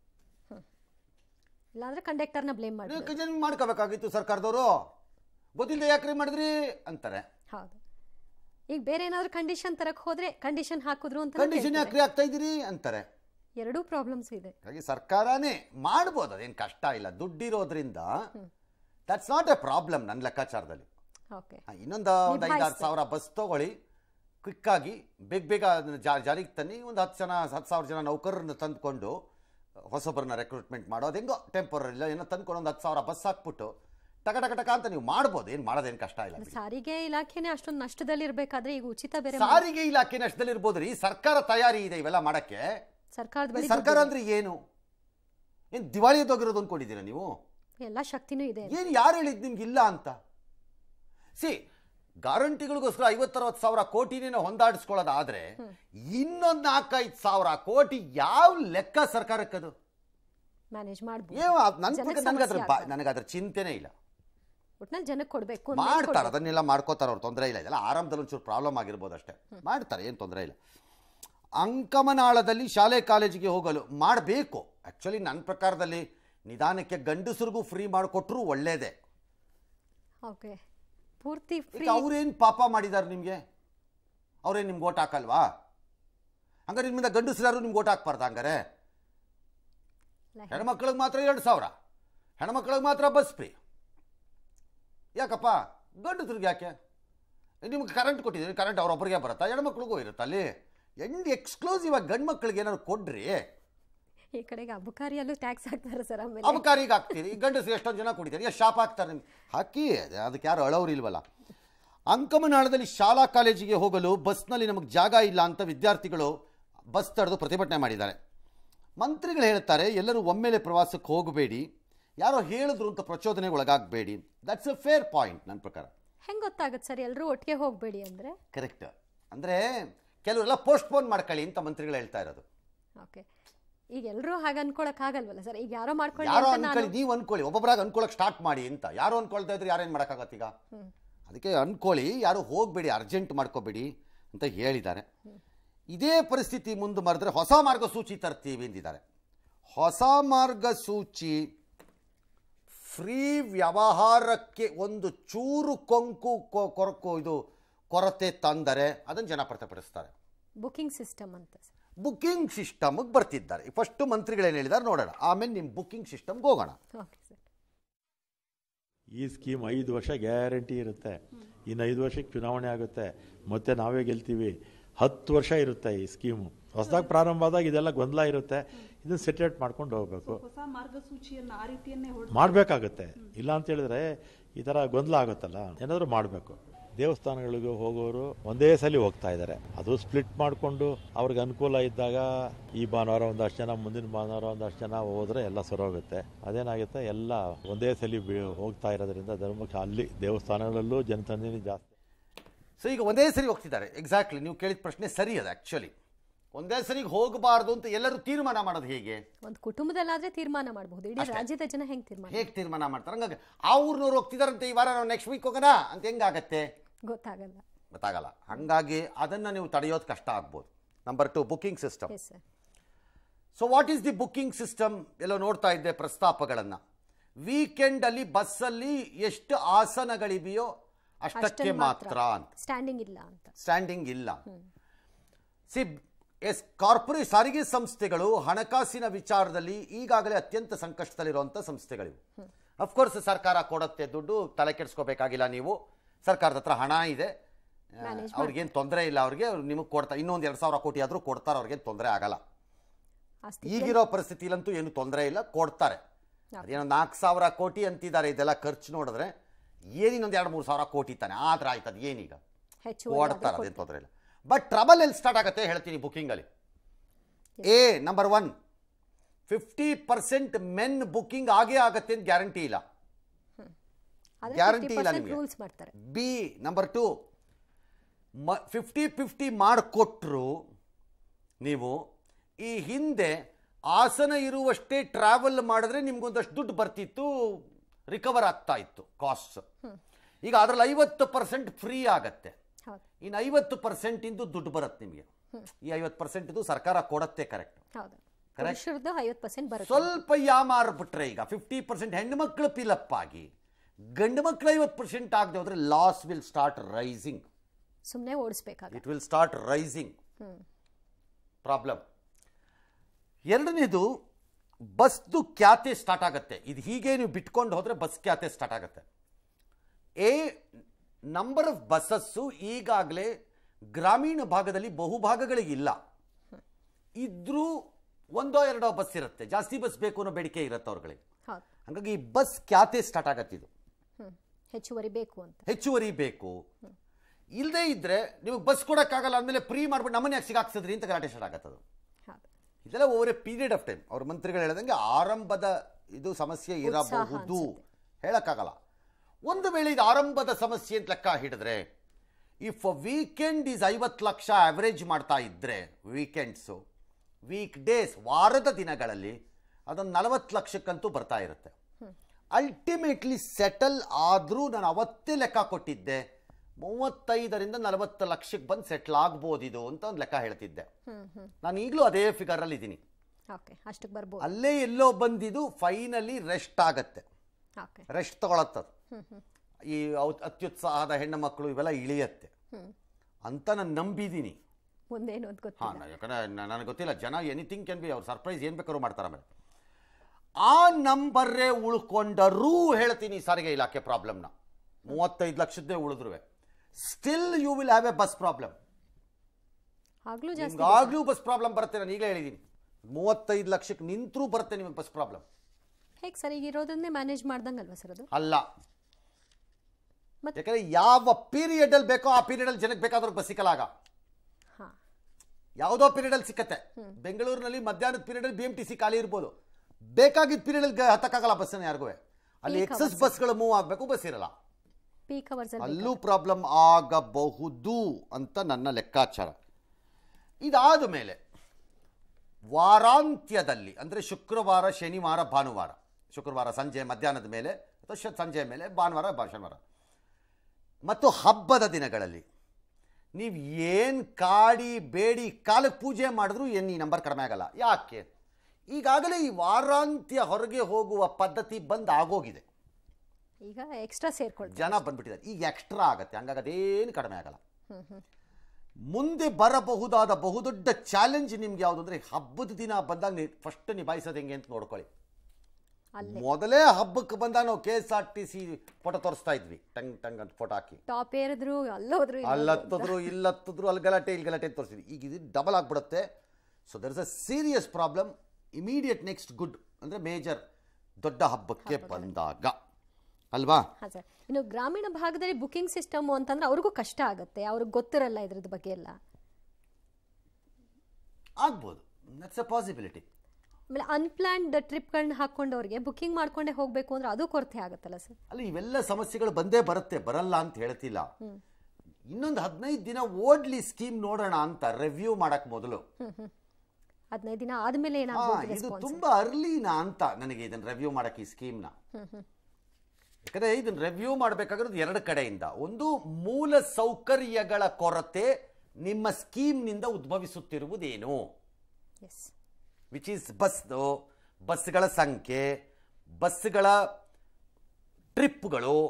[SPEAKER 2] ಇಲ್ಲಾಂದ್ರೆ ಕಂಡಕ್ಟರ್ನ ಬ್ಲೇಮ್ ಮಾಡಿ
[SPEAKER 1] ನೀವು ಜನ ಮಾಡ್ಕೋಬೇಕಾಗಿತ್ತು ಸರ್ಕಾರದವರು ಗೊತ್ತಿಲ್ಲದೆ ಯಾಕ್ರಿ ಮಾಡಿದ್ರಿ ಅಂತಾರೆ
[SPEAKER 2] ಹೌದು ಈಗ ಬೇರೆ ಏನಾದ್ರು ಕಂಡೀಷನ್ ತರಕ್ ಹೋದ್ರೆ ಕಂಡೀಷನ್ ಹಾಕಿದ್ರು ಅಂತ
[SPEAKER 1] ಕಂಡೀಷನ್ ಯಾಕ್ರಿ ಆಗ್ತಾ ಇದ್ದೀರಿ ಅಂತಾರೆ
[SPEAKER 2] ಎರಡೂ ಪ್ರಾಬ್ಲಮ್ಸ್ ಇದೆ
[SPEAKER 1] ಹಾಗಾಗಿ ಸರ್ಕಾರನೇ ಮಾಡ್ಬೋದು ಅದೇನು ಕಷ್ಟ ಇಲ್ಲ ದುಡ್ಡಿರೋದ್ರಿಂದ ದಟ್ಸ್ ನಾಟ್ ಎ ಪ್ರಾಬ್ಲಮ್ ನನ್ನ ಲೆಕ್ಕಾಚಾರದಲ್ಲಿ
[SPEAKER 2] ಓಕೆ
[SPEAKER 1] ಆ, ಇನ್ನೊಂದು ಒಂದು ಐದಾರು
[SPEAKER 2] ನಿಭಾಯಿಸ್ತಾರೆ.
[SPEAKER 1] ಸಾವಿರ ಬಸ್ ತಗೊಳ್ಳಿ ಕ್ವಿಕ್ಕಾಗಿ ಬೇಗ ಬೇಗ ಅದನ್ನ ಜಾ ಜಾರಿಗೆ ತನ್ನಿ ಒಂದು ಹತ್ತು ಜನ ಹತ್ತು ಸಾವಿರ ಜನ ನೌಕರರನ್ನ ತಂದುಕೊಂಡು ಹೊಸೊಬ್ಬರನ್ನ ರೆಕ್ರೂಟ್ಮೆಂಟ್ ಮಾಡೋದು ಹೆಂಗೋ ಟೆಂಪರರಿ ಇಲ್ಲ ಏನೋ ತಂದ್ಕೊಂಡು ಒಂದು ಹತ್ತು ಸಾವಿರ ಬಸ್ ಹಾಕ್ಬಿಟ್ಟು ಟಕ ಟಕ ಟಕ ಅಂತ ನೀವು ಮಾಡ್ಬೋದು ಏನು ಮಾಡೋದೇನು ಕಷ್ಟ ಇಲ್ಲ ಬಿಡಿ.
[SPEAKER 2] ಸಾರಿಗೆ ಇಲಾಖೆನೇ ಅಷ್ಟೊಂದು ನಷ್ಟದಲ್ಲಿ ಇರ್ಬೇಕಾದ್ರೆ ಈಗ ಉಚಿತ ಬೇರೆ
[SPEAKER 1] ಸಾರಿಗೆ ಇಲಾಖೆ ನಷ್ಟದಲ್ಲಿ ಇರ್ಬೋದು ರೀ ಸರ್ಕಾರ ತಯಾರಿ ಇದೆ ಇವೆಲ್ಲ ಮಾಡಕ್ಕೆ
[SPEAKER 2] ಸರ್ಕಾರದ
[SPEAKER 1] ಈ
[SPEAKER 2] ಬಳಿ
[SPEAKER 1] ಸರ್ಕಾರ ಅಂದ್ರೆ ಏನು ಏನು ದಿವಾಳಿ ಎದ್ದೋಗಿರೋದು ಅಂದ್ಕೊಂಡಿದ್ದೀರಾ ನೀವು
[SPEAKER 2] ಎಲ್ಲ ಶಕ್ತಿನೂ ಇದೆ
[SPEAKER 1] ಏನು ಯಾರು ಹೇಳಿದ್ ನಿಮ್ಗೆ ಇಲ್ಲ ಅಂತ ಸಿ ಗ್ಯಾರಂಟಿಗಳಿಗೋಸ್ಕರ ಐವತ್ತರವತ್ತು ಸಾವಿರ ಕೋಟಿನೇ ಹೊಂದಾಡಿಸ್ಕೊಳ್ಳೋದಾದ್ರೆ ಇನ್ನೊಂದು ನಾಲ್ಕೈದು ಸಾವಿರ ಕೋಟಿ ಯಾವ ಲೆಕ್ಕ ಸರ್ಕಾರಕ್ಕದು
[SPEAKER 2] ಮ್ಯಾನೇಜ್ ಮಾಡ್ಬೋದು
[SPEAKER 1] ಏನು ನನ್ನ
[SPEAKER 2] ಜನಕ್ಕೆ
[SPEAKER 1] ಪ್ರಕಾರ ನನಗೆ ಅದ್ರ
[SPEAKER 2] ಸಮಸ್ಯೆ
[SPEAKER 1] ಬಾ-
[SPEAKER 2] ಆಗ್ಬಾರ್ದು.
[SPEAKER 1] ನನಗೆ ಅದ್ರ ಚಿಂತೆನೇ ಇಲ್ಲ
[SPEAKER 2] ಒಟ್ನಲ್ಲಿ ಜನಕ್ಕೆ ಕೊಡ್ಬೇಕು ಅಂತ
[SPEAKER 1] ಮಾಡ್ತಾರೆ ಅದನ್ನೆಲ್ಲ ಮಾಡ್ಕೋತಾರೆ ಅವ್ರು ತೊಂದರೆ ಇಲ್ಲ ಇದೆಲ್ಲ ಆರಂಭದಲ್ಲಿ ಒಂಚೂರು ಪ್ರಾಬ್ಲಮ್ ಆಗಿರ್ಬೋದು ಅಷ್ಟೇ ಮಾಡ್ತಾರೆ ಏನು ತೊಂದರೆ ಇಲ್ಲ ಅಂಕಮನಾಳದಲ್ಲಿ ಶಾಲೆ ಕಾಲೇಜಿಗೆ ಹೋಗಲು ಮಾಡಬೇಕು ಆ್ಯಕ್ಚುಲಿ ನನ್ನ ಪ್ರಕಾರದಲ್ಲಿ ನಿಧಾನಕ್ಕೆ ಗಂಡಸರಿಗೂ ಫ್ರೀ ಮಾಡಿಕೊಟ್ರು ಒಳ್ಳೇದೇ
[SPEAKER 2] ಓಕೆ ಪೂರ್ತಿ ಫ್ರೀ
[SPEAKER 1] ಈಗ ಅವ್ರೇನು ಪಾಪ ಮಾಡಿದ್ದಾರೆ ನಿಮಗೆ ಅವ್ರೇನು ನಿಮ್ಗೆ ಓಟ್ ಹಾಕಲ್ವಾ ಹಂಗಾರೆ ನಿಮ್ಮಿಂದ ಗಂಡಸರಾರು ನಿಮ್ಗೆ ಓಟ್ ಹಾಕ್ಬಾರ್ದು ಹಂಗಾರೆ ಹೆಣ್ಮಕ್ಳಿಗೆ ಮಾತ್ರ ಎರಡು ಸಾವಿರ ಹೆಣ್ಮಕ್ಳಿಗೆ ಮಾತ್ರ ಬಸ್ ಫ್ರೀ ಯಾಕಪ್ಪ ಗಂಡಸ್ರಿಗೆ ಯಾಕೆ ನಿಮ್ಗೆ ಕರೆಂಟ್ ಕೊಟ್ಟಿದ್ದೀರಿ ಕರೆಂಟ್ ಅವ್ರೊಬ್ಬರಿಗೆ ಬರುತ್ತಾ ಹೆಣ್ಮಕ್ಳಿಗೂ ಇರುತ್ತಾ ಅಲ್ಲಿ ಎಂಡ್ ಎಕ್ಸ್ಕ್ಲೂಸಿವ್ ಆಗಿ ಗಂಡು ಮಕ್ಳಿಗೆ ಏನಾದ್ರು ಕೊಡ್ರಿ
[SPEAKER 2] ಈ ಕಡೆಗೆ ಅಬಕಾರಿಯಲ್ಲೂ ಟ್ಯಾಕ್ಸ್ ಹಾಕ್ತಾರೆ ಸರ್ ಆಮೇಲೆ
[SPEAKER 1] ಅಬಕಾರಿಗೆ ಹಾಕ್ತೀರಿ ಗಂಡಸರು ಎಷ್ಟೊಂದು ಜನ ಕುಡಿತಾರೆ ಎಷ್ಟು ಶಾಪ್ ಹಾಕ್ತಾರೆ ನಿಮ್ಗೆ ಹಾಕಿ ಅದ್- ಅದಕ್ಕೆ ಯಾರು ಅಳವ್ರು ಇಲ್ವಲ್ಲ ಅಂಕಮನಾಳದಲ್ಲಿ ಶಾಲಾ ಕಾಲೇಜಿಗೆ ಹೋಗಲು ಬಸ್ನಲ್ಲಿ ನಮಗೆ ಜಾಗ ಇಲ್ಲ ಅಂತ ವಿದ್ಯಾರ್ಥಿಗಳು ಬಸ್ ತಡೆದು ಪ್ರತಿಭಟನೆ ಮಾಡಿದ್ದಾರೆ ಮಂತ್ರಿಗಳು ಹೇಳ್ತಾರೆ ಎಲ್ಲರೂ ಒಮ್ಮೆಲೆ ಪ್ರವಾಸಕ್ಕೆ ಹೋಗಬೇಡಿ ಯಾರೋ ಹೇಳಿದ್ರು ಅಂತ ಪ್ರಚೋದನೆಗೆ ಒಳಗಾಗಬೇಡಿ ದಟ್ಸ್ ಎ ಫೇರ್ ಪಾಯಿಂಟ್ ನನ್ನ ಪ್ರಕಾರ
[SPEAKER 2] ಹೆಂಗ್ ಗೊತ್ತಾಗತ್ತೆ ಸರ್ ಎಲ್ಲರೂ ಒಟ್ಟಿಗೆ ಹೋಗ್ಬೇಡಿ ಅಂದ್ರೆ
[SPEAKER 1] ಕರೆಕ್ಟ್ ಅಂದರೆ ಕೆಲವರೆಲ್ಲ ಪೋಸ್ಟ್ಪೋನ್ ಮಾಡ್ಕೊಳ್ಳಿ ಅಂತ ಮಂತ್ರಿಗಳು ಹೇಳ್ತಾ ಇರೋದು
[SPEAKER 2] ಓಕೆ ಈಗ ಎಲ್ಲರೂ ಹಾಗೆ ಅನ್ಕೊಳಕ್ ಆಗಲ್ವಲ್ಲ ಸರ್ ಈಗ ಯಾರೋ ಮಾಡ್ಕೊಳ್ಳಿ
[SPEAKER 1] ಯಾರೋ
[SPEAKER 2] ಅಂತ ನಾನು
[SPEAKER 1] ಅನ್ಕೊಳ್ಳಿ ನೀವು ಅನ್ಕೊಳ್ಳಿ ಒಬ್ಬೊಬ್ಬರಾಗ ಅನ್ಕೊಳಕ್ ಸ್ಟಾರ್ಟ್ ಮಾಡಿ ಅಂತ ಯಾರು ಅನ್ಕೊಳ್ತಾ ಇದ್ರೆ ಯಾರೇನು ಮಾಡೋಕ್ಕಾಗತ್ತೆ ಈಗ ಅದಕ್ಕೆ ಅನ್ಕೊಳ್ಳಿ ಯಾರು ಹೋಗಬೇಡಿ ಅರ್ಜೆಂಟ್ ಮಾಡ್ಕೋಬೇಡಿ ಅಂತ ಹೇಳಿದ್ದಾರೆ ಇದೇ ಪರಿಸ್ಥಿತಿ ಮುಂದುವರೆದ್ರೆ ಹೊಸ ಮಾರ್ಗಸೂಚಿ ತರ್ತೀವಿ ಎಂದಿದ್ದಾರೆ ಹೊಸ ಮಾರ್ಗಸೂಚಿ ಫ್ರೀ ವ್ಯವಹಾರಕ್ಕೆ ಒಂದು ಚೂರು ಕೊಂಕು ಕೊ- ಕೊರಕು ಇದು ಕೊರತೆ ತಂದರೆ ಅದನ್ನು ಜನ ಪ್ರತಿಭಟಿಸ್ತಾರೆ
[SPEAKER 2] ಬುಕಿಂಗ್ ಸಿಸ್ಟಮ್ ಅಂತ ಸರ್
[SPEAKER 1] ಬುಕ್ಕಿಂಗ್ ಸಿಸ್ಟಮ್ಗೆ ಬರ್ತಿದ್ದಾರೆ ಫಸ್ಟ್ ಮಂತ್ರಿಗಳೇನು ಹೇಳಿದ್ದಾರೆ ನೋಡೋಣ ಆಮೇಲೆ ನಿಮ್ಮ ಬುಕ್ಕಿಂಗ್ ಸಿಸ್ಟಮ್ಗೆ ಹೋಗೋಣ
[SPEAKER 2] ಓಕೆ ಸರ್
[SPEAKER 3] ಈ ಸ್ಕೀಮ್ ಐದು ವರ್ಷ ಗ್ಯಾರಂಟಿ ಇರುತ್ತೆ ಇನ್ನು ಐದು ವರ್ಷಕ್ಕೆ ಚುನಾವಣೆ ಆಗುತ್ತೆ ಮತ್ತೆ ನಾವೇ ಗೆಲ್ತೀವಿ ಹತ್ತು ವರ್ಷ ಇರುತ್ತೆ ಈ ಸ್ಕೀಮು ಹೊಸದಾಗಿ ಪ್ರಾರಂಭ ಆದಾಗ ಇದೆಲ್ಲ ಗೊಂದಲ ಇರುತ್ತೆ ಇದನ್ನ ಸೆಟರೇಟ್ ಮಾಡ್ಕೊಂಡು ಹೋಗ್ಬೇಕು
[SPEAKER 4] ಹೊಸ ಮಾರ್ಗಸೂಚಿಯನ್ನ ಆ ರೀತಿಯನ್ನೇ ಹೊಡ್
[SPEAKER 3] ಮಾಡಬೇಕಾಗುತ್ತೆ ಇಲ್ಲ ಅಂತ ಹೇಳಿದ್ರೆ ಈ ಥರ ಗೊಂದಲ ಆಗುತ್ತಲ್ಲ ಏನಾದರೂ ಮಾಡಬೇಕು ದೇವಸ್ಥಾನಗಳಿಗೂ ಹೋಗೋರು ಒಂದೇ ಸಲ ಹೋಗ್ತಾ ಇದ್ದಾರೆ ಅದು ಸ್ಪ್ಲಿಟ್ ಮಾಡಿಕೊಂಡು ಅವ್ರಿಗೆ ಅನುಕೂಲ ಇದ್ದಾಗ ಈ ಭಾನುವಾರ ಒಂದಷ್ಟು ಜನ ಮುಂದಿನ ಭಾನುವಾರ ಒಂದಷ್ಟು ಜನ ಹೋದ್ರೆ ಎಲ್ಲ ಸರೋಗುತ್ತೆ ಅದೇನಾಗುತ್ತೆ ಎಲ್ಲ ಒಂದೇ ಸಲ ಬಿ- ಹೋಗ್ತಾ ಇರೋದ್ರಿಂದ ಧರ್ಮಕ್ಕೆ ಅಲ್ಲಿ ದೇವಸ್ಥಾನಗಳಲ್ಲೂ ಜನಸಂದಣಿ ಜಾಸ್ತಿ
[SPEAKER 1] ಸೊ ಈಗ ಒಂದೇ ಸರಿ ಹೋಗ್ತಿದ್ದಾರೆ ಎಕ್ಸಾಕ್ಟ್ಲಿ ನೀವು ಕೇಳಿದ ಪ್ರಶ್ನೆ ಸರಿ ಅದು ಆ್ಯಕ್ಚುಲಿ ಒಂದೇ ಸರಿಗೆ ಹೋಗಬಾರ್ದು ಅಂತ ಎಲ್ಲರೂ ತೀರ್ಮಾನ ಮಾಡೋದು ಹೇಗೆ
[SPEAKER 2] ಒಂದು ಕುಟುಂಬದಲ್ಲಾದ್ರೆ ತೀರ್ಮಾನ ಮಾಡಬಹುದು ಇಡೀ ರಾಜ್ಯದ ಜನ ಹೆಂಗ್ ತೀರ್ಮಾನ
[SPEAKER 1] ಹೇಗೆ ತೀರ್ಮಾನ ಮಾಡ್ತಾರೆ ಹಂಗಾಗಿ ಆ ಊರ್ನವ್ರು ಹೋಗ್ತಿದಾರಂತೆ ಈ ವಾರ ನಾವು ನೆಕ್ಸ್ಟ್ ವೀಕ್ ಹೋಗೋಣ ಅಂತ ಹೆಂಗಾಗತ್ತೆ
[SPEAKER 2] ಗೊತ್ತಾಗಲ್ಲ
[SPEAKER 1] ಗೊತ್ತಾಗಲ್ಲ ಹಾಗಾಗಿ ಅದನ್ನು ನೀವು ತಡೆಯೋದು ಕಷ್ಟ ಆಗ್ಬೋದು number two booking system
[SPEAKER 2] yes sir
[SPEAKER 1] so what is the booking system ಎಲ್ಲೋ ನೋಡ್ತಾ ಇದ್ದೆ ಪ್ರಸ್ತಾಪಗಳನ್ನು ವೀಕೆಂಡಲ್ಲಿ ಬಸ್ಸಲ್ಲಿ ಎಷ್ಟು ಆಸನಗಳಿವೆಯೋ ಅಷ್ಟಕ್ಕೆ ಮಾತ್ರ ಅಂತ
[SPEAKER 2] ಸ್ಟ್ಯಾಂಡಿಂಗ್ ಇಲ್ಲ ಅಂತ
[SPEAKER 1] ಸ್ಟ್ಯಾಂಡಿಂಗ್ ಇಲ್ಲ ಸಿ ಎಸ್ ಕಾರ್ಪೊರೇಟ್ ಸಾರಿಗೆ ಸಂಸ್ಥೆಗಳು ಹಣಕಾಸಿನ ವಿಚಾರದಲ್ಲಿ ಈಗಾಗಲೇ ಅತ್ಯಂತ ಸಂಕಷ್ಟದಲ್ಲಿರುವಂಥ ಸಂಸ್ಥೆಗಳಿವು ಅಫ್ಕೋರ್ಸ್ ಸರ್ಕಾರ ಕೊಡುತ್ತೆ ದುಡ್ಡು ತಲೆ ಕೆಡಿಸ್ಕೋಬೇಕಾಗಿಲ್ಲ ನೀವು ಸರ್ಕಾರದ ಹತ್ರ ಹಣ ಇದೆ ಅವ್ರಿಗೇನು ತೊಂದರೆ ಇಲ್ಲ ಅವ್ರಿಗೆ ಅವ್ರು ನಿಮಗೆ ಕೊಡ್ತಾ ಇನ್ನೊಂದು ಎರಡು ಸಾವಿರ ಕೋಟಿ ಆದರೂ ಕೊಡ್ತಾರೆ ಅವ್ರಿಗೇನು ತೊಂದರೆ ಆಗಲ್ಲ
[SPEAKER 2] ಆ ಸ್ಥಿತಿ
[SPEAKER 1] ಈಗಿರೋ ಪರಿಸ್ಥಿತಿಲಂತೂ ಏನು ತೊಂದರೆ ಇಲ್ಲ ಕೊಡ್ತಾರೆ ಅದೇನೋ ನಾಲ್ಕು ಸಾವಿರ ಕೋಟಿ ಅಂತಿದ್ದಾರೆ ಇದೆಲ್ಲ ಖರ್ಚು ನೋಡಿದ್ರೆ ಏನಿನ್ನೊಂದು ಎರಡು ಮೂರು ಸಾವಿರ ಕೋಟಿ ತಾನೆ ಆದ್ರೆ ಆಯ್ತು ಅದು ಏನೀಗ
[SPEAKER 2] ಹೆಚ್ಚುವರಿ
[SPEAKER 1] ಓಡ್ತಾರೆ ಅದೇನು ತೊಂದರೆ ಇಲ್ಲ ಬಟ್ ಟ್ರಬಲ್ ಎಲ್ಲಿ ಸ್ಟಾರ್ಟ್ ಆಗುತ್ತೆ ಹೇಳ್ತೀನಿ ಬುಕ್ಕಿಂಗಲ್ಲಿ a number one fifty percent men booking ಆಗೇ ಆಗತ್ತೆ ಅಂತ ಗ್ಯಾರಂಟಿ ಇಲ್ಲ ಗ್ಯಾರಂಟಿ ಇಲ್ಲ ನಿಮಗೆ
[SPEAKER 2] ರೂಲ್ಸ್ ಮಾಡ್ತಾರೆ
[SPEAKER 1] ಬಿ ನಂಬರ್ ಟು ಮ ಫಿಫ್ಟಿ ಫಿಫ್ಟಿ ಮಾಡಿಕೊಟ್ರು ನೀವು ಈ ಹಿಂದೆ ಆಸನ ಇರುವಷ್ಟೇ ಟ್ರಾವೆಲ್ ಮಾಡಿದ್ರೆ ನಿಮ್ಗೊಂದಷ್ಟು ದುಡ್ಡು ಬರ್ತಿತ್ತು ರಿಕವರ್ ಆಗ್ತಾ ಇತ್ತು ಕಾಸ್ಟ್ ಈಗ ಅದರಲ್ಲಿ ಐವತ್ತು ಪರ್ಸೆಂಟ್ ಫ್ರೀ ಆಗತ್ತೆ
[SPEAKER 2] ಹೌದು
[SPEAKER 1] ಇನ್ನು ಐವತ್ತು ಪರ್ಸೆಂಟಿಂದು ದುಡ್ಡು ಬರುತ್ತೆ ನಿಮಗೆ ಈ ಐವತ್ತು ಪರ್ಸೆಂಟಿದು ಸರ್ಕಾರ ಕೊಡತ್ತೆ ಕರೆಕ್ಟ್
[SPEAKER 2] ಹೌದು ಪುರುಷರದ್ದು ಐವತ್ತು ಪರ್ಸೆಂಟ್ ಬರುತ್ತೆ
[SPEAKER 1] ಸ್ವಲ್ಪ ಯಾಮಾರ್ಬಿಟ್ರೆ ಈಗ ಫಿಫ್ಟಿ ಪರ್ಸೆಂಟ್ ಹೆಣ್ಮಕ್ಳು ಪಿಲಪ್ ಆಗಿ ಗಂಡು ಮಕ್ಳು ಐವತ್ತು ಪರ್ಸೆಂಟ್ ಆಗದೆ ಹೋದ್ರೆ ಲಾಸ್ ವಿಲ್ ಸ್ಟಾರ್ಟ್ ರೈಸಿಂಗ್
[SPEAKER 2] ಸುಮ್ಮನೆ ಓಡಿಸ್ಬೇಕಾಗ
[SPEAKER 1] it will start rising problem ಎರಡನೇದು ಬಸ್ದು ಖ್ಯಾತೆ ಸ್ಟಾರ್ಟ್ ಆಗುತ್ತೆ ಇದು ಹೀಗೆ ನೀವು ಬಿಟ್ಕೊಂಡು ಹೋದರೆ ಬಸ್ ಖ್ಯಾತೆ ಸ್ಟಾರ್ಟ್ ಆಗುತ್ತೆ ಎ ನಂಬರ್ ಆಫ್ ಬಸ್ಸಸ್ಸು ಈಗಾಗಲೇ ಗ್ರಾಮೀಣ ಭಾಗದಲ್ಲಿ ಬಹುಭಾಗಗಳಿಗೆ ಇಲ್ಲ ಇದ್ರೂ ಒಂದೋ ಎರಡೋ ಬಸ್ ಇರುತ್ತೆ ಜಾಸ್ತಿ ಬಸ್ ಬೇಕು ಅನ್ನೋ ಬೇಡಿಕೆ ಇರುತ್ತೆ ಅವ್ರುಗಳಿಗೆ
[SPEAKER 2] ಹೌದು
[SPEAKER 1] ಹಾಗಾಗಿ ಈ ಬಸ್ ಖ್ಯಾತೆ ಸ್ಟಾರ್ಟ್ ಆಗತ್ತೆ ಇದು
[SPEAKER 2] ಹ್ಮ್ ಹೆಚ್ಚುವರಿ ಬೇಕು ಅಂತ
[SPEAKER 1] ಹೆಚ್ಚುವರಿ ಬೇಕು ಇಲ್ಲದೇ ಇದ್ರೆ ನಿಮಗೆ ಬಸ್ ಕೊಡೋಕ್ಕಾಗಲ್ಲ ಅಂದಮೇಲೆ ಫ್ರೀ ಮಾಡ್ಬಿಟ್ಟು ನಮ್ಮನ್ನ ಯಾಕೆ ಸಿಗಾಕ್ಸಿದ್ರಿ ಅಂತ ಗಲಾಟೆ ಸ್ಟಾರ್ಟ್ ಆಗತ್ತದು
[SPEAKER 2] ಹೌದು
[SPEAKER 1] ಇದೆಲ್ಲ over a period of time ಅವ್ರ ಮಂತ್ರಿಗಳು ಹೇಳ್ದಂಗೆ ಆರಂಭದ ಇದು ಸಮಸ್ಯೆ ಇರಬಹುದು ಹೇಳಕ್ಕಾಗಲ್ಲ ಒಂದು ವೇಳೆ ಇದು ಆರಂಭದ ಸಮಸ್ಯೆ ಅಂತ ಲೆಕ್ಕ ಹಿಡಿದ್ರೆ ಇಫ್ ವೀಕೆಂಡ್ ಈಸ್ ಐವತ್ತು ಲಕ್ಷ ಆವರೇಜ್ ಮಾಡ್ತಾ ಇದ್ರೆ ವೀಕೆಂಡ್ಸು ವೀಕ್ ಡೇಸ್ ವಾರದ ದಿನಗಳಲ್ಲಿ ಅದೊಂದು ನಲವತ್ತು ಲಕ್ಷಕ್ಕಂತೂ ಬರ್ತಾ ಇರುತ್ತೆ ಅಲ್ಟಿಮೇಟ್ಲಿ ಸೆಟಲ್ ಆದರೂ ನಾನು ಅವತ್ತೇ ಲೆಕ್ಕ ಕೊಟ್ಟಿದ್ದೆ ಮೂವತ್ತೈದರಿಂದ ನಲವತ್ತು ಲಕ್ಷಕ್ಕೆ ಬಂದು ಸೆಟ್ಲ್ ಆಗ್ಬೋದು ಇದು ಅಂತ ಒಂದು ಲೆಕ್ಕ ಹೇಳ್ತಿದ್ದೆ
[SPEAKER 2] ಹ್ಮ್ ಹ್ಮ್
[SPEAKER 1] ನಾನು ಈಗಲೂ ಅದೇ ಫಿಗರಲ್ಲಿ ಇದ್ದೀನಿ
[SPEAKER 2] ಓಕೆ ಅಷ್ಟಕ್ಕೆ ಬರ್ಬೋದು
[SPEAKER 1] ಅಲ್ಲೇ ಎಲ್ಲೋ ಬಂದಿದ್ದು ಫೈನಲಿ ರೆಸ್ಟ್ ಆಗತ್ತೆ
[SPEAKER 2] ಓಕೆ
[SPEAKER 1] ರೆಸ್ಟ್ ತಗೊಳತ್ತದು ಈ ಔ- ಅತ್ಯುತ್ಸಾಹದ ಹೆಣ್ಣು ಮಕ್ಕಳು ಇವೆಲ್ಲ ಇಳಿಯತ್ತೆ ಅಂತ ನಾನು ನಂಬಿದ್ದೀನಿ
[SPEAKER 2] ಮುಂದೇನು ಅಂತ
[SPEAKER 1] ಹಾಂ
[SPEAKER 2] ಗೊತ್ತಿಲ್ಲ
[SPEAKER 1] ಯಾಕಂದ್ರೆ ನನಗೆ ಗೊತ್ತಿಲ್ಲ ಜನ ಎನಿಥಿಂಗ್ ಕ್ಯಾನ್ ಬಿ ಅವ್ರು ಸರ್ಪ್ರೈಸ್ ಏನು ಬೇಕಾದ್ರೂ ಮಾಡ್ತಾರೆ ಆಮೇಲೆ ಆ ನಂಬರ್ರೇ ಉಳ್ಕೊಂಡರೂ ಹೇಳ್ತೀನಿ ಸಾರಿಗೆ ಇಲಾಖೆ ಪ್ರಾಬ್ಲಮ್ನ ಮೂವತ್ತೈದು ಲಕ್ಷದ್ದೇ ಉಳಿದ್ರು still you will have a bus problem
[SPEAKER 2] ಆಗ್ಲೂ ಜಾಸ್ತಿ
[SPEAKER 1] ನಿಮ್ಗಾಗ್ಲೂ ಬಸ್ ಪ್ರಾಬ್ಲಮ್ ಬರುತ್ತೆ ನಾನು ಈಗಲೇ ಹೇಳಿದ್ದೀನಿ ಮೂವತ್ತೈದು ಲಕ್ಷಕ್ಕೆ ನಿಂತರೂ ಬರುತ್ತೆ ನಿಮಗೆ ಬಸ್ ಪ್ರಾಬ್ಲಮ್
[SPEAKER 2] ಹೇಗೆ ಸರ್ ಈಗ ಇರೋದನ್ನೇ ಮ್ಯಾನೇಜ್ ಮಾಡ್ದಂಗಲ್ವಾ ಸರ್ ಅದು
[SPEAKER 1] ಅಲ್ಲ
[SPEAKER 2] ಮತ್ತೆ
[SPEAKER 1] ಯಾಕಂದ್ರೆ ಯಾವ ಪೀರಿಯಡ್ ಅಲ್ಲಿ ಬೇಕೋ ಆ ಪೀರಿಯಡ್ ಅಲ್ಲಿ ಜನಕ್ಕೆ ಬೇಕಾದ್ರೂ ಬಸ್ ಸಿಕ್ಕಲಾಗ
[SPEAKER 2] ಹಾಂ
[SPEAKER 1] ಯಾವುದೋ ಪೀರಿಯಡ್ ಅಲ್ಲಿ ಸಿಕ್ಕತ್ತೆ ಬೆಂಗಳೂರಿನಲ್ಲಿ ಮಧ್ಯಾಹ್ನದ ಪೀರಿಯಡ್ ಅಲ್ಲಿ ಬಿ ಎಂ ಟಿ ಸಿ ಖಾಲಿ ಇರ್ಬೋದು ಬೇಕಾಗಿದ್ದ ಪೀರಿಯಡ್ ಅಲ್ಲಿ ಗ- ಹತ್ತಕ್ಕಾಗಲ್ಲ ಬಸ್ಸನ್ನು ಯಾರಿಗೂ ಅಲ್ಲಿ
[SPEAKER 2] Peak
[SPEAKER 1] ಎಕ್ಸಸ್ ಬಸ್ಗಳು ಮೂವ್ ಆಗಬೇಕು ಬಸ್ ಇರಲ್ಲ
[SPEAKER 2] ಪೀಕ್ ಅವರ್ಸಲ್ಲಿ
[SPEAKER 1] ಅಲ್ಲೂ ಪ್ರಾಬ್ಲಮ್ ಆಗಬಹುದು ಅಂತ ನನ್ನ ಲೆಕ್ಕಾಚಾರ ಇದಾದ ಮೇಲೆ ವಾರಾಂತ್ಯದಲ್ಲಿ ಅಂದರೆ ಶುಕ್ರವಾರ ಶನಿವಾರ ಭಾನುವಾರ ಶುಕ್ರವಾರ ಸಂಜೆ ಮಧ್ಯಾಹ್ನದ ಮೇಲೆ ಅಥವಾ ಶ ಸಂಜೆ ಮೇಲೆ ಭಾನುವಾರ ಬಾ- ಶನಿವಾರ ಮತ್ತು ಹಬ್ಬದ ದಿನಗಳಲ್ಲಿ ನೀವು ಏನು ಕಾಡಿ ಬೇಡಿ ಕಾಲಕ್ಕೆ ಪೂಜೆ ಮಾಡಿದ್ರೂ ಏನು ಈ ನಂಬರ್ ಕಡಿಮೆ ಆಗಲ್ಲ ಯಾಕೆ ಈಗಾಗಲೇ ಈ ವಾರಾಂತ್ಯ ಹೊರಗೆ ಹೋಗುವ ಪದ್ಧತಿ ಬಂದ್ ಆಗೋಗಿದೆ
[SPEAKER 2] ಈಗ ಎಕ್ಸ್ಟ್ರಾ ಸೇರ್ಕೊಳ್ತಾರೆ
[SPEAKER 1] ಜನ ಬಂದ್ಬಿಟ್ಟಿದ್ದಾರೆ ಈಗ ಎಕ್ಸ್ಟ್ರಾ ಆಗತ್ತೆ ಹಂಗಾಗಿ ಅದೇನು ಕಡಿಮೆ ಆಗಲ್ಲ ಮುಂದೆ ಬರಬಹುದಾದ ಬಹುದೊಡ್ಡ ಚಾಲೆಂಜ್ ನಿಮ್ಗೆ ಯಾವುದು ಅಂದರೆ ಹಬ್ಬದ ದಿನ ಬಂದಾಗ ನೀವು ಫಸ್ಟ್ ನಿಭಾಯಿಸೋದು ಹೆಂಗೆ ಅಂತ ನೋಡ್ಕೊಳ್ಳಿ
[SPEAKER 2] ಅಲ್ಲೇ
[SPEAKER 1] ಮೊದಲೇ ಹಬ್ಬಕ್ಕೆ ಬಂದಾಗ ನಾವು K S R T C photo ತೋರಿಸ್ತಾ ಇದ್ವಿ ಟಂಗ್ ಟಂಗ್ ಅಂತ ಫೋಟೋ ಹಾಕಿ
[SPEAKER 2] ಟಾಪ್ ಏರಿದ್ರು ಅಲ್ಲೋದ್ರು ಇಲ್ಲೋದ್ರು
[SPEAKER 1] ಅಲ್ಲಿ
[SPEAKER 2] ಅಂತ.
[SPEAKER 1] ಹತ್ತಿದ್ರು ಇಲ್ಲಿ ಹತ್ತಿದ್ರು ಅಲ್ಲಿ ಗಲಾಟೆ ಇಲ್ಲಿ ಗಲಾಟೆ ಅಂತ ತೋರಿಸಿದ್ವಿ ಈಗ ಇದು ಡಬಲ್ ಆಗಿಬಿಡುತ್ತೆ so there is a serious problem immediate next good ಅಂದರೆ ಮೇಜರ್ ದೊಡ್ಡ ಹಬ್ಬಕ್ಕೆ ಬಂದಾಗ ಅಲ್ವಾ
[SPEAKER 2] ಹಾಂ ಸರ್ ಇನ್ನು ಗ್ರಾಮೀಣ ಭಾಗದಲ್ಲಿ ಬುಕಿಂಗ್ ಸಿಸ್ಟಮ್ ಅಂತಂದ್ರೆ ಅವ್ರಿಗೂ ಕಷ್ಟ ಆಗುತ್ತೆ ಅವ್ರಿಗೆ ಗೊತ್ತಿರಲ್ಲ ಇದ್ರದ್ದು ಬಗ್ಗೆ ಎಲ್ಲ
[SPEAKER 1] ಆಗ್ಬೋದು ದಟ್ಸ್ ಅ ಪಾಸಿಬಿಲಿಟಿ
[SPEAKER 2] ಆಮೇಲೆ ಅನ್ಪ್ಲಾನ್ಡ್ ಟ್ರಿಪ್ಗಳನ್ನ ಹಾಕೊಂಡವ್ರಿಗೆ ಬುಕಿಂಗ್ ಮಾಡ್ಕೊಂಡೇ ಹೋಗಬೇಕು ಅಂದ್ರೆ ಅದು ಕೊರತೆ ಆಗುತ್ತಲ್ಲ ಸರ್
[SPEAKER 1] ಅಲ್ಲಿ ಇವೆಲ್ಲ ಸಮಸ್ಯೆಗಳು ಬಂದೇ ಬರುತ್ತೆ ಬರಲ್ಲ ಅಂತ ಹೇಳ್ತಿಲ್ಲ ಇನ್ನೊಂದು ಹದಿನೈದು ದಿನ ಓಡ್ಲಿ ಸ್ಕೀಮ್ ನೋಡೋಣ ಅಂತ ರಿವ್ಯೂ ಮಾಡಕ್ ಮೊದಲು
[SPEAKER 2] ಹದಿನೈದು ದಿನ ಆದ್ಮೇಲೆ
[SPEAKER 1] ಹಾ
[SPEAKER 2] ಏನಾಗ್ಬೋದು
[SPEAKER 1] ಇದು
[SPEAKER 2] ರೆಸ್ಪಾನ್ಸ್
[SPEAKER 1] ತುಂಬಾ ಅರ್ಲಿನಾ ಅಂತ ನನಗೆ ಇದನ್ನ ರಿವ್ಯೂ ಮಾಡಕ್ಕೆ ಈ ಸ್ಕೀಮ್ನ ಯಾಕಂದ್ರೆ ಇದನ್ನ ರಿವ್ಯೂ ಮಾಡಬೇಕಾಗಿರೋದು ಎರಡು ಕಡೆಯಿಂದ ಒಂದು ಮೂಲ ಸೌಕರ್ಯಗಳ ಕೊರತೆ ನಿಮ್ಮ ಸ್ಕೀಮ್ನಿಂದ ಉದ್ಭವಿಸುತ್ತಿರುವುದೇನು
[SPEAKER 2] ಎಸ್
[SPEAKER 1] ವಿಚ್ ಈಸ್ ಬಸ್ದು ಬಸ್ಗಳ ಸಂಖ್ಯೆ ಬಸ್ಗಳ ಟ್ರಿಪ್ಗಳು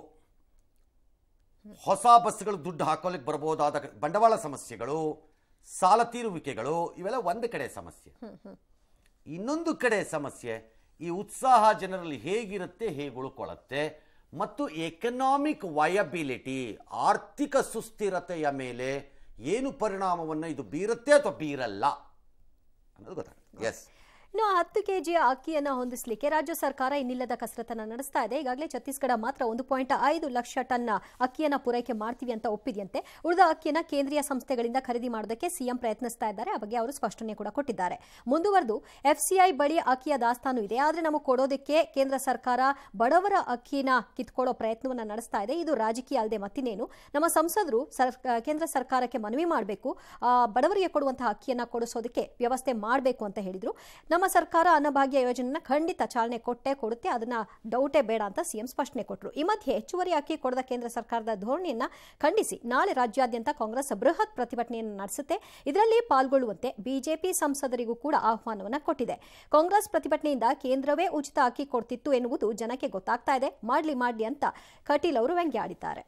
[SPEAKER 1] ಹೊಸ ಬಸ್ಗಳು ದುಡ್ಡು ಹಾಕೋಲಿಕ್ಕೆ ಬರ್ಬೋದಾದ ಬಂಡವಾಳ ಸಮಸ್ಯೆಗಳು ಸಾಲ ತೀರುವಿಕೆಗಳು ಇವೆಲ್ಲ ಒಂದು ಕಡೆ ಸಮಸ್ಯೆ ಇನ್ನೊಂದು ಕಡೆ ಸಮಸ್ಯೆ ಈ ಉತ್ಸಾಹ ಜನರಲ್ಲಿ ಹೇಗಿರುತ್ತೆ ಹೇಗೆ ಉಳ್ಕೊಳ್ಳುತ್ತೆ ಮತ್ತು ಎಕನಾಮಿಕ್ ವಯಬಿಲಿಟಿ ಆರ್ಥಿಕ ಸುಸ್ಥಿರತೆಯ ಮೇಲೆ ಏನು ಪರಿಣಾಮವನ್ನು ಇದು ಬೀರುತ್ತೆ ಅಥವಾ ಬೀರಲ್ಲ ಅನ್ನೋದು ಗೊತ್ತಾಗುತ್ತೆ ಎಸ್
[SPEAKER 2] ಇನ್ನು ಹತ್ತು ಕೆಜಿಯ ಅಕ್ಕಿಯನ್ನು ಹೊಂದಿಸಲಿಕ್ಕೆ ರಾಜ್ಯ ಸರ್ಕಾರ ಇನ್ನಿಲ್ಲದ ಕಸರತ್ತನ್ನು ನಡೆಸ್ತಾ ಇದೆ ಈಗಾಗಲೇ ಛತ್ತೀಸ್ಗಢ ಮಾತ್ರ ಒಂದು ಪಾಯಿಂಟ್ ಐದು ಲಕ್ಷ ಟನ್ ಅಕ್ಕಿಯನ್ನು ಪೂರೈಕೆ ಮಾಡ್ತೀವಿ ಅಂತ ಒಪ್ಪಿದೆಯಂತೆ ಉಳಿದ ಅಕ್ಕಿಯನ್ನು ಕೇಂದ್ರೀಯ ಸಂಸ್ಥೆಗಳಿಂದ ಖರೀದಿ ಮಾಡೋದಕ್ಕೆ ಸಿಎಂ ಪ್ರಯತ್ನಿಸ್ತಾ ಇದ್ದಾರೆ ಆ ಬಗ್ಗೆ ಅವರು ಸ್ಪಷ್ಟನೆ ಕೂಡ ಕೊಟ್ಟಿದ್ದಾರೆ ಮುಂದುವರೆದು ಎಫ್ಸಿಐ ಬಳಿ ಅಕ್ಕಿಯ ದಾಸ್ತಾನು ಇದೆ ಆದರೆ ನಮಗೆ ಕೊಡೋದಕ್ಕೆ ಕೇಂದ್ರ ಸರ್ಕಾರ ಬಡವರ ಅಕ್ಕಿನ ಕಿತ್ಕೊಳ್ಳೋ ಪ್ರಯತ್ನವನ್ನು ನಡೆಸ್ತಾ ಇದೆ ಇದು ರಾಜಕೀಯ ಅಲ್ಲದೆ ಮತ್ತಿನೇನು ನಮ್ಮ ಸಂಸದರು ಸರ್ ಕೇಂದ್ರ ಸರ್ಕಾರಕ್ಕೆ ಮನವಿ ಮಾಡಬೇಕು ಬಡವರಿಗೆ ಕೊಡುವಂತಹ ಅಕ್ಕಿಯನ್ನು ಕೊಡಿಸೋದಕ್ಕೆ ವ್ಯವಸ್ಥೆ ಮಾಡಬೇಕು ಅಂತ ಹೇಳಿದ್ರು ನಮ್ಮ ಸರ್ಕಾರ ಅನ್ನಭಾಗ್ಯ ಯೋಜನೆನ ಖಂಡಿತ ಚಾಲನೆ ಕೊಟ್ಟೆ ಕೊಡುತ್ತೆ ಅದನ್ನ ಡೌಟೇ ಬೇಡ ಅಂತ ಸಿಎಂ ಸ್ಪಷ್ಟನೆ ಕೊಟ್ಟರು ಈ ಮಧ್ಯೆ ಹೆಚ್ಚುವರಿ ಅಕ್ಕಿ ಕೊಡದ ಕೇಂದ್ರ ಸರ್ಕಾರದ ಧೋರಣೆಯನ್ನ ಖಂಡಿಸಿ ನಾಳೆ ರಾಜ್ಯಾದ್ಯಂತ ಕಾಂಗ್ರೆಸ್ ಬೃಹತ್ ಪ್ರತಿಭಟನೆಯನ್ನು ನಡೆಸುತ್ತೆ ಇದರಲ್ಲಿ ಪಾಲ್ಗೊಳ್ಳುವಂತೆ ಬಿಜೆಪಿ ಸಂಸದರಿಗೂ ಕೂಡ ಆಹ್ವಾನವನ್ನ ಕೊಟ್ಟಿದೆ ಕಾಂಗ್ರೆಸ್ ಪ್ರತಿಭಟನೆಯಿಂದ ಕೇಂದ್ರವೇ ಉಚಿತ ಅಕ್ಕಿ ಕೊಡ್ತಿತ್ತು ಎನ್ನುವುದು ಜನಕ್ಕೆ ಗೊತ್ತಾಗ್ತಾ ಇದೆ ಮಾಡ್ಲಿ ಮಾಡ್ಲಿ ಅಂತ ಕಟೀಲ್ ಅವರು ವ್ಯಂಗ್ಯಾಡಿದ್ದಾರೆ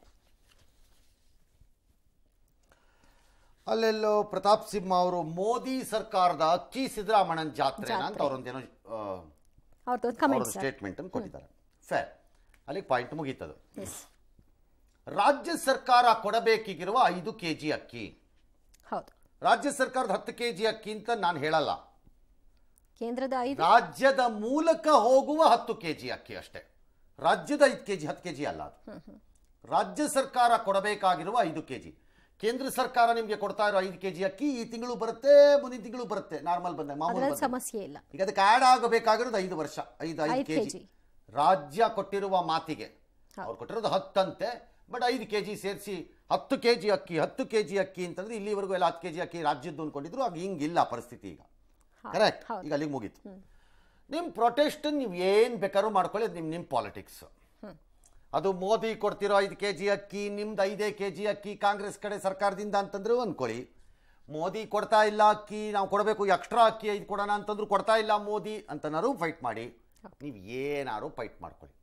[SPEAKER 1] ಅಲ್ಲೆಲ್ಲೋ ಪ್ರತಾಪ್ ಸಿಂಹ ಅವರು ಮೋದಿ ಸರ್ಕಾರದ ಅಕ್ಕಿ ಸಿದ್ದರಾಮಣ್ಣನ ಜಾತ್ರೆ ಅಂತ ಅವರೊಂದೇನೋ
[SPEAKER 2] ಅವ್ರದ್ದೊಂದು ಕಮೆಂಟ್ ಸರ್
[SPEAKER 1] ಸ್ಟೇಟ್ಮೆಂಟ್ ಅನ್ನು ಕೊಟ್ಟಿದ್ದಾರೆ ಫೇರ್ ಅಲ್ಲಿಗೆ ಪಾಯಿಂಟ್ ಮುಗೀತದು ರಾಜ್ಯ ಸರ್ಕಾರ ಕೊಡಬೇಕಿಗಿರುವ ಐದು ಕೆ ಜಿ ಅಕ್ಕಿ
[SPEAKER 2] ಹೌದು
[SPEAKER 1] ರಾಜ್ಯ ಸರ್ಕಾರದ ಹತ್ತು ಕೆ ಜಿ ಅಕ್ಕಿ ಅಂತ ನಾನು ಹೇಳಲ್ಲ
[SPEAKER 2] ಕೇಂದ್ರದ ಐದು
[SPEAKER 1] ರಾಜ್ಯದ ಮೂಲಕ ಹೋಗುವ ಹತ್ತು ಕೆ ಜಿ ಅಕ್ಕಿ ಅಷ್ಟೇ ರಾಜ್ಯದ ಐದು ಕೆ ಜಿ ಹತ್ತು ಕೆ ಜಿ ಅಲ್ಲ ಅದು ರಾಜ್ಯ ಸರ್ಕಾರ ಕೊಡಬೇಕಾಗಿರುವ ಐದು ಕೆ ಜಿ ಕೇಂದ್ರ ಸರ್ಕಾರ ನಿಮಗೆ ಕೊಡ್ತಾ ಇರೋ ಐದು ಕೆ ಜಿ ಅಕ್ಕಿ ಈ ತಿಂಗಳು ಬರುತ್ತೆ ಮುಂದಿನ ತಿಂಗಳು ಬರುತ್ತೆ ನಾರ್ಮಲ್ ಬಂದ ಮಾಮೂಲು
[SPEAKER 2] ಅದರಲ್ಲಿ
[SPEAKER 1] ಬಂದಾಗ.
[SPEAKER 2] ಸಮಸ್ಯೆ ಇಲ್ಲ
[SPEAKER 1] ಈಗ ಅದಕ್ಕೆ ಆ್ಯಡ್ ಆಗಬೇಕಾಗಿರೋದು ಐದು ವರ್ಷ ಐದು ಐದು
[SPEAKER 2] ಐದು
[SPEAKER 1] ಕೆ
[SPEAKER 2] kg.
[SPEAKER 1] ಜಿ ರಾಜ್ಯ ಕೊಟ್ಟಿರುವ ಮಾತಿಗೆ ಅವ್ರು ಕೊಟ್ಟಿರೋದು ಹತ್ತಂತೆ ಬಟ್ ಐದು ಕೆ ಜಿ ಸೇರಿಸಿ ಹತ್ತು ಕೆ ಜಿ ಅಕ್ಕಿ ಹತ್ತು ಕೆ ಜಿ ಅಕ್ಕಿ ಅಂತಂದ್ರೆ ಇಲ್ಲಿವರೆಗೂ ಎಲ್ಲ ಹತ್ತು ಕೆ ಜಿ ಅಕ್ಕಿ ರಾಜ್ಯದ್ದು ಅನ್ಕೊಂಡಿದ್ರು ಆಗ ಹಿಂಗಿಲ್ಲ ಪರಿಸ್ಥಿತಿ ಈಗ
[SPEAKER 2] ಹೌದು,
[SPEAKER 1] ಕರೆಕ್ಟ್
[SPEAKER 2] ಹೌದು.
[SPEAKER 1] ಈಗ ಅಲ್ಲಿಗೆ ಮುಗೀತು ನಿಮ್ಮ ಪ್ರೊಟೆಸ್ಟ್ ನೀವು ಏನು ಬೇಕಾದ್ರೂ ಮಾಡ್ಕೊಳ್ಳಿ ಅದು ನಿಮ್ಮ ನಿಮ್ಮ ಪಾಲಿಟಿಕ್ಸ್ ಅದು ಮೋದಿ ಕೊಡ್ತಿರೋ ಐದು ಕೆ ಜಿ ಅಕ್ಕಿ ನಿಮ್ದು ಐದೇ ಕೆ ಜಿ ಅಕ್ಕಿ ಕಾಂಗ್ರೆಸ್ ಕಡೆ ಸರ್ಕಾರದಿಂದ ಅಂತಂದ್ರು ಅನ್ಕೊಳ್ಳಿ ಮೋದಿ ಕೊಡ್ತಾ ಇಲ್ಲ ಅಕ್ಕಿ ನಾವು ಕೊಡಬೇಕು ಎಕ್ಸ್ಟ್ರಾ ಅಕ್ಕಿ ಐದು ಕೊಡೋಣ ಅಂತಂದ್ರು ಕೊಡ್ತಾ ಇಲ್ಲ ಮೋದಿ ಅಂತನಾರು ಫೈಟ್ ಮಾಡಿ ನೀವು ಏನಾರು ಫೈಟ್ ಮಾಡ್ಕೊಳ್ಳಿ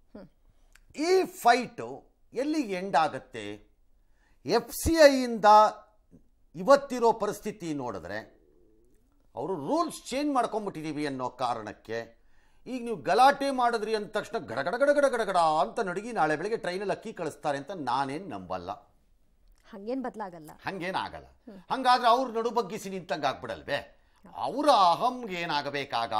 [SPEAKER 1] ಈ ಫೈಟು ಎಲ್ಲಿಗೆ ಎಂಡ್ ಆಗುತ್ತೆ ಎಫ್ ಸಿ ಐಯಿಂದ ಇವತ್ತಿರೋ ಪರಿಸ್ಥಿತಿ ನೋಡಿದ್ರೆ ಅವರು ರೂಲ್ಸ್ ಚೇಂಜ್ ಮಾಡ್ಕೊಂಬಿಟ್ಟಿದ್ದೀವಿ ಅನ್ನೋ ಕಾರಣಕ್ಕೆ ಈಗ ನೀವು ಗಲಾಟೆ ಮಾಡಿದ್ರಿ ಅಂದ ತಕ್ಷಣ ಗಡಗಡ ಗಡಗಡ ಗಡಗಡ ಅಂತ ನಡುಗಿ ನಾಳೆ ಬೆಳಗ್ಗೆ ಟ್ರೈನಲ್ಲಿ ಅಕ್ಕಿ ಕಳಿಸ್ತಾರೆ ಅಂತ ನಾನೇನು ನಂಬಲ್ಲ
[SPEAKER 2] ಹಂಗೇನ್ ಬದಲಾಗಲ್ಲ
[SPEAKER 1] ಹಂಗೇನಾಗಲ್ಲ ಹಂಗಾದ್ರೆ ಅವ್ರು ನಡು ಬಗ್ಗಿಸಿ ನಿಂತಂಗೆ ಆಗ್ಬಿಡಲ್ವೇ ಅವರ ಅಹಂಗೆ ಏನಾಗಬೇಕಾಗ